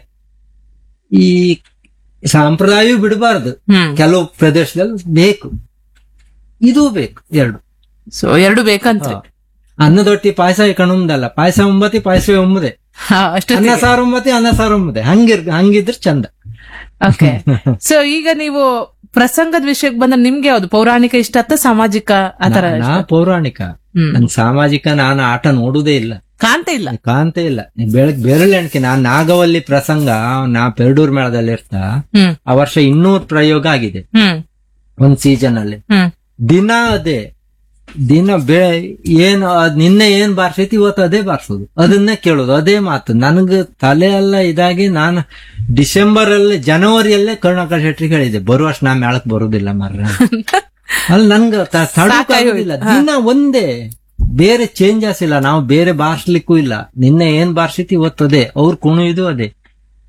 ಈ ಸಂಪ್ರದಾಯ ಬಿಡಬಾರ್ದು ಹ್ಮ್ ಕೆಲವು ಪ್ರದೇಶದಲ್ಲಿ ಬೇಕು ಇದು ಬೇಕು ಎರಡು ಸೊ ಎರಡು ಬೇಕಂತ ಅನ್ನದೊಟ್ಟಿ ಪಾಯಸ ಕಣುಂದಲ್ಲ ಪಾಯಸ ಒಂಬತ್ತಿ ಪಾಯಸವೇ ಒಮ್ಮದೆ ಅಷ್ಟು ಅನ್ನ ಸಾರು ಒಂಬತ್ತಿ ಅನ್ನ ಸಾರು ಒಮ್ಮದೆ ಹಂಗಿರ್ ಹಂಗಿದ್ರೆ ಚಂದ ಓಕೆ ಸೊ ಈಗ ನೀವು ಪ್ರಸಂಗದ ವಿಷಯಕ್ಕೆ ಬಂದ್ರೆ ನಿಮ್ಗೆ ಯಾವ್ದು ಪೌರಾಣಿಕ ಇಷ್ಟ ಅಥವಾ ಸಾಮಾಜಿಕ ಆತರ ನಾ ಪೌರಾಣಿಕ ಹ್ಮ್ ನನ್ ಸಾಮಾಜಿಕ ನಾನು ಆಟ ನೋಡುದೇ ಇಲ್ಲ ಕಾಣ್ತಾ ಇಲ್ಲ ಕಾಂತೆ ಇಲ್ಲ ಬೆಳಗ್ ಬೆರಳು ಎಣ್ಕೆ ನಾನ್ ನಾಗವಲ್ಲಿ ಪ್ರಸಂಗ ನಾ ಪೆರಡೂರ್ ಮೇಳದಲ್ಲಿ ಇರ್ತಾ ಹ್ಮ್ ಆ ವರ್ಷ ಇನ್ನೂರು ಪ್ರಯೋಗ ಆಗಿದೆ ಹ್ಮ್ ಒಂದ್ ಸೀಸನ್ ಅಲ್ಲಿ ಹ್ಮ್ ದಿನ ಅದೇ ದಿನ ಬೆ ಏನು ಅದ್ ನಿನ್ನೆ ಏನ್ ಬಾರ್ಸೈತಿ ಇವತ್ತು ಅದೇ ಬಾರ್ಸೋದು ಅದನ್ನೇ ಕೇಳೋದು ಅದೇ ಮಾತು ನನಗ ತಲೆ ಎಲ್ಲ ಇದಾಗಿ ನಾನು ಡಿಸೆಂಬರ್ ಅಲ್ಲಿ ಜನವರಿಯಲ್ಲೇ ಕರುಣಾಕರ್ ಶೆಟ್ಟಿ ಹೇಳಿದೆ ಬರುವ ವರ್ಷ ನಾ ಮೇಳಕ್ ಬರುದಿಲ್ಲ ಮಾರ್ರೆ ಅಲ್ಲಿ ನನ್ಗ ತ- ತಡ್ಕೊಳಕ್ಕಾಗೋದಿಲ್ಲ. ದಿನ ಒಂದೇ ಬೇರೆ ಚೇಂಜಸ್ ಇಲ್ಲ ನಾವು ಬೇರೆ ಬಾರ್ಸ್ಲಿಕ್ಕೂ ಇಲ್ಲ ನಿನ್ನೆ ಏನ್ ಬಾರ್ಸಿತಿ ಇವತ್ತು ಅದೇ ಅವ್ರು ಕುಣಿಯುದು ಅದೇ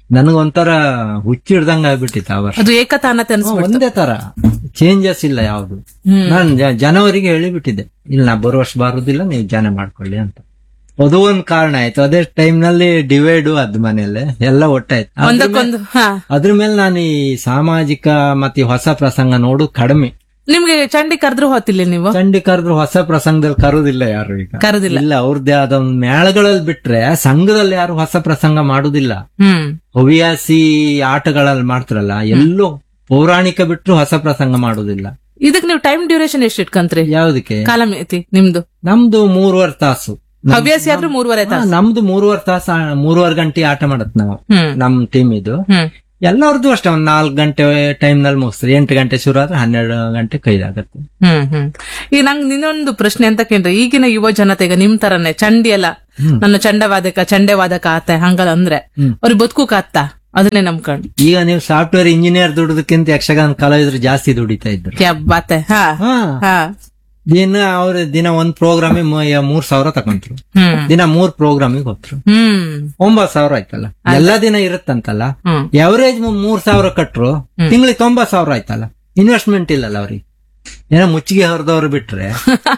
ನನಗೊಂಥರ ಹುಚ್ಚಿಡ್ದಂಗ ಆಗ್ಬಿಟ್ಟಿತ್ತು ಆ ವರ್ಷ ಅದು ಏಕತಾನತೆ ಅನ್ಸ್ಬಿಡ್ತು ಒಂದೇ ತರ ಚೇಂಜಸ್ ಇಲ್ಲ ಯಾವ್ದು ನಾನು ಜ- ಜನವರಿಗೆ ಹೇಳಿಬಿಟ್ಟಿದ್ದೆ ಇಲ್ಲ ನಾ ಬರೋ ವರ್ಷ ಬರುದಿಲ್ಲ ನೀವು ಜನ ಮಾಡ್ಕೊಳ್ಳಿ ಅಂತ ಅದು ಒಂದ್ ಕಾರಣ ಆಯ್ತು ಅದೇ ಟೈಮ್ ನಲ್ಲಿ ಡಿವೈಡು ಅದ್ ಮನೇಲಿ ಎಲ್ಲ ಒಟ್ಟಾಯ್ತು ಅದ್ರ ಮೇಲೆ- ಒಂದಕ್ಕೊಂದು ಹಾ ಅದ್ರ ಮೇಲೆ ನಾನು ಈ ಸಾಮಾಜಿಕ ಮತ್ತೆ ಈ ಹೊಸ ಪ್ರಸಂಗ ನೋಡು ಕಡಿಮೆ ನಿಮ್ಗೆ ಚಂಡಿ ಕರೆದ್ರು ಹೋತಿಲ್ಲ ನೀವು ಚಂಡಿ ಕರೆದ್ರು ಹೊಸ ಪ್ರಸಂಗದಲ್ಲಿ ಕರುದಿಲ್ಲ ಯಾರು ಈಗ ಕರೆದಿಲ್ಲ ಇಲ್ಲ ಅವ್ರದ್ದೇ ಆದ ಒಂದ್ ಮೇಳಗಳಲ್ಲಿ ಬಿಟ್ರೆ ಸಂಘದಲ್ಲಿ ಯಾರು ಹೊಸ ಪ್ರಸಂಗ ಮಾಡುದಿಲ್ಲ ಹ್ಮ್ ಹವ್ಯಾಸಿ ಆಟಗಳಲ್ಲಿ ಮಾಡ್ತಾರಲ್ಲ ಎಲ್ಲೋ ಪೌರಾಣಿಕ ಬಿಟ್ರು ಹೊಸ ಪ್ರಸಂಗ ಮಾಡುದಿಲ್ಲ ಇದಕ್ ನೀವು ಟೈಮ್ ಡ್ಯೂರೇಷನ್ ಎಷ್ಟು ಇಟ್ಕಂತ್ರಿ ಯಾವ್ದಕ್ಕೆ ಕಾಲಮಿತಿ ನಿಮ್ದು ನಮ್ದು ಮೂರುವರೆ ತಾಸು ನಮ್- ಹವ್ಯಾಸಿ ಆದ್ರೂ ಮೂರುವರೆ ಹಾ, ತಾಸು ನಮ್ದು ಮೂರುವರೆ ತಾಸು ಆ, ಮೂರುವರೆ ಗಂಟೆ ಆಟ ಮಾಡತ್ ನಾವು ಹ್ಮ್ ನಮ್ ಟೀಮ್ ಇದು ಹ್ಮ್ ಎಲ್ಲರದ್ದು ಅಷ್ಟೇ ಒಂದ್ ನಾಲ್ಕು ಗಂಟೆ ಟೈಮ್ ನಲ್ಲಿ ಮುಗಿಸ್ತಾರೆ ಎಂಟು ಗಂಟೆ ಶುರು ಆದ್ರೆ ಹನ್ನೆರಡು ಗಂಟೆ ಕೈದಾಗತ್ತೆ ಹ್ಮ್ ಹ್ಮ್ ಈಗ ನಂಗೆ ಇನ್ನೊಂದು ಪ್ರಶ್ನೆ ಅಂತ ಕೇಳ್ರಿ ಈಗಿನ ಯುವ ಜನತೆಗೆ ನಿಮ್ ತರನೇ ಚಂಡಿ ಎಲ್ಲ ನನ್ನ ಚಂಡವಾದಕ ಚಂಡೆವಾದಕ ಆತ ಹಂಗಲ್ಲ ಅಂದ್ರೆ ಹ್ಮ್. ಅವ್ರಿಗೆ ಬದುಕುಕ ಆತ ಅದನ್ನೇ ನಂಬ್ಕೊಂಡು ಈಗ ನೀವು ಸಾಫ್ಟ್ವೇರ್ ಇಂಜಿನಿಯರ್ ದುಡಿದಕ್ಕಿಂತ ಯಕ್ಷಗಾನ ಕಲಾವಿದ್ರು ಜಾಸ್ತಿ ದುಡಿತಾ ಇದ್ರು ಕ್ಯಾ ಬಾತೆ ಹಾ ಹಾ ಹಾ ದಿನ ಅವ್ರ ದಿನ ಒಂದ್ ಪ್ರೋಗ್ರಾಮಿಗೆ ಮೂರ್ ಸಾವಿರ ತಕೊಂತ್ರು ಹ್ಮ್ ದಿನ ಮೂರ್ ಪ್ರೋಗ್ರಾಮಿಗೆ ಹೋಗ್ರು ಹ್ಮ್ ಒಂಬತ್ ಸಾವಿರ ಆಯ್ತಲ್ಲ ಎಲ್ಲಾ ದಿನ ಇರುತ್ತಂತಲ್ಲ ಹ್ಮ್ ಎವರೇಜ್ ಮೂರ್ ಸಾವಿರ ಕಟ್ರು ತಿಂಗಳಿಗೆ ತೊಂಬತ್ ಸಾವಿರ ಆಯ್ತಲ್ಲ ಇನ್ವೆಸ್ಟ್ಮೆಂಟ್ ಇಲ್ಲಲ್ಲ ಅವ್ರಿಗೆ ಏನೋ ಮುಚ್ಚಿಗೆ ಹೊರದವ್ರು ಬಿಟ್ರೆ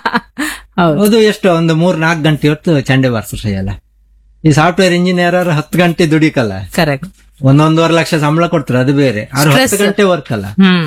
ಹೌದು ಅದು ಎಷ್ಟು ಒಂದು ಮೂರ್ ನಾಲ್ಕು ಗಂಟೆ ಹೊತ್ತು ಚಂಡೆ ಬಾರಿಸಲ್ಲ ಈ ಸಾಫ್ಟ್ವೇರ್ ಇಂಜಿನಿಯರ್ ಹತ್ತು ಗಂಟೆ ದುಡಿಕಲ್ಲ ಕರೆಕ್ಟ್ ಒಂದೊಂದೂವರೆ ಲಕ್ಷ ಸಂಬಳ ಕೊಡ್ತಾರೆ ಅದು ಬೇರೆ ಅವ್ರು ಹತ್ತು Stress. ಗಂಟೆ ವರ್ಕ್ ಅಲ್ಲ ಹ್ಮ್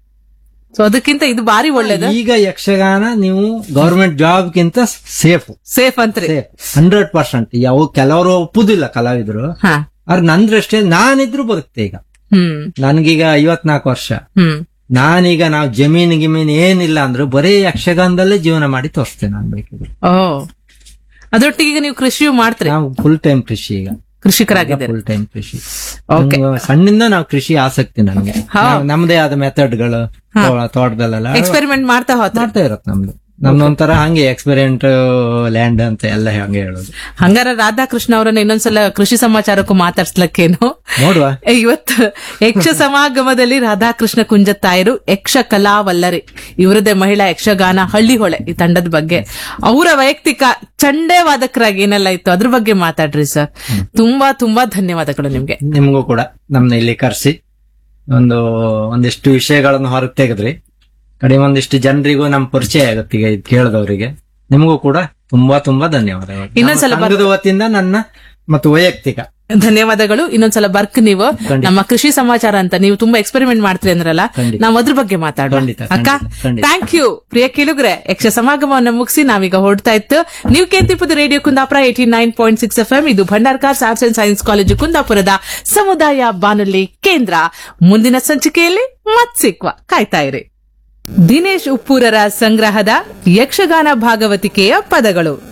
ಸೊ ಅದಕ್ಕಿಂತ ಇದು ಬಾರಿ ಒಳ್ಳೇದು ಈಗ ಯಕ್ಷಗಾನ ನೀವು ಗವರ್ಮೆಂಟ್ ಜಾಬ್ ಗಿಂತ ಸೇಫ್ ಸೇಫ್ ಅಂತ್ರಿ ಸೇಫ್ ಹಂಡ್ರೆಡ್ ಪರ್ಸೆಂಟ್ ಯಾವ ಕೆಲವರು ಒಪ್ಪುದಿಲ್ಲ ಕಲಾವಿದ್ರು ಹಾ ಆದ್ರೆ ನನ್ ದೃಷ್ಟಿ ನಾನಿದ್ರು ಬದುಕ್ತೆ ಈಗ ಹ್ಮ್ ನನ್ಗೀಗ ಐವತ್ನಾಲ್ಕು ವರ್ಷ ಹ್ಮ್ ನಾನೀಗ ನಾವು ಜಮೀನ್ ಗಿಮೀನ್ ಏನಿಲ್ಲ ಅಂದ್ರು ಬರೀ ಯಕ್ಷಗಾನದಲ್ಲೇ ಜೀವನ ಮಾಡಿ ತೋರಿಸ್ತೇನೆ ನಾನು ಬೇಕಿದ್ರೆ ಓ ಅದರೊಟ್ಟಿಗೆ ಈಗ ನೀವು ಕೃಷಿಯು ಮಾಡ್ತೀರಿ ನಾವು ಫುಲ್ ಟೈಮ್ ಕೃಷಿ ಈಗ ಕೃಷಿಕರಾಗಿದ್ದೀರಿ ಫುಲ್ ಟೈಮ್ ಕೃಷಿ ಓಕೆ ನಮ್ಗೆ ಸಣ್ಣಿಂದ ನಾವು ಕೃಷಿ ಆಸಕ್ತಿ ನನ್ಗೆ ನಾವ್ ನಮ್ದೇ ಆದ ಮೆಥಡ್ಗಳು ತೋಟದಲ್ಲೆಲ್ಲ ಎಕ್ಸ್ಪೆರಿಮೆಂಟ್ ಮಾಡ್ತಾ ಹೋತ ಮಾಡ್ತಾ ಇರತ್ ನಮ್ದು ನಮ್ದೊಂಥರ ಹಂಗೆ ಎಕ್ಸ್ಪೆರಿಮೆಂಟ್ ಲ್ಯಾಂಡ್ ಅಂತ ಎಲ್ಲ ಹಂಗೆ ಹೇಳೋದು ಹಂಗಾರ ರಾಧಾಕೃಷ್ಣ ಅವರನ್ನ ಇನ್ನೊಂದ್ಸಲ ಕೃಷಿ ಸಮಾಚಾರಕ್ಕೂ ಮಾತಾಡ್ಸ್ಲಕ್ಕೇನು ನೋಡುವ ಇವತ್ತು ಯಕ್ಷ ಸಮಾಗಮದಲ್ಲಿ ರಾಧಾಕೃಷ್ಣ ಕುಂಜತ್ತಾಯರು ಯಕ್ಷ ಕಲಾವಲ್ಲರಿ ಇವರದೇ ಮಹಿಳಾ ಯಕ್ಷಗಾನ ಹಳ್ಳಿಹೊಳೆ ಈ ತಂಡದ ಬಗ್ಗೆ ಅವರ ವೈಯಕ್ತಿಕ ಚಂಡೆ ವಾದಕರಾಗಿ ಏನೆಲ್ಲ ಇತ್ತು ಅದ್ರ ಬಗ್ಗೆ ಮಾತಾಡ್ರಿ ಸರ್ ತುಂಬಾ ತುಂಬಾ ಧನ್ಯವಾದಗಳು ನಿಮ್ಗೆ ನಿಮ್ಗೂ ಕೂಡ ನಮ್ನ ಇಲ್ಲಿ ಕರ್ಸಿ ಒಂದು ಒಂದಿಷ್ಟು ವಿಷಯಗಳನ್ನು ಹೊರಗೆ ತೆಗೆದ್ರಿ ಕಡಿಮೆ ಒಂದಿಷ್ಟು ಜನರಿಗೂ ನಮ್ ಪರಿಚಯ ಆಗುತ್ತೆ ಈಗ ಇದು ಕೇಳಿದವರಿಗೆ ನಿಮಗೂ ಕೂಡ ತುಂಬಾ ತುಂಬಾ ಧನ್ಯವಾದಗಳು ಇನ್ನೊಂದ್ಸಲ ನಮ್ಮ ಸಂಘದ ವತಿಯಿಂದ ನನ್ನ ಮತ್ತು ವೈಯಕ್ತಿಕ ಧನ್ಯವಾದಗಳು ಇನ್ನೊಂದ್ಸಲ ಬರ್ಕ್ ನೀವು ಖಂಡಿತ. ನಮ್ಮ ಕೃಷಿ ಸಮಾಚಾರ ಅಂತ ನೀವು ತುಂಬಾ ಎಕ್ಸ್ಪೆರಿಮೆಂಟ್ ಮಾಡ್ತೀರಿ ಅಂದ್ರಲ್ಲ ಖಂಡಿತ. ನಾವ್ ಅದ್ರ ಬಗ್ಗೆ ಮಾತಾಡೋಣ ಖಂಡಿತ, ಅಕ್ಕ ಖಂಡಿತ, ಖಂಡಿತ. ಥ್ಯಾಂಕ್ ಯು ಪ್ರಿಯ ಕೇಳುಗ್ರೆ ಯಕ್ಷ ಸಮಾಗಮವನ್ನು ಮುಗಿಸಿ ನಾವೀಗ ಹೊರಡ್ತಾ ಇತ್ತು ನೀವು ಕೇಳ್ತಿಪ್ಪದು radio Kundapura eighty nine point six F M ಇದು Bhandarkars arts and science college ಕುಂದಾಪುರದ ಸಮುದಾಯ ಬಾನುಲಿ ಕೇಂದ್ರ ಮುಂದಿನ ಸಂಚಿಕೆಯಲ್ಲಿ ಮತ್ ಸಿಕ್ವ ಕಾಯ್ತಾ ಇರಿ ದಿನೇಶ್ ಉಪ್ಪೂರರ ಸಂಗ್ರಹದ ಯಕ್ಷಗಾನ ಭಾಗವತಿಕೆಯ ಪದಗಳು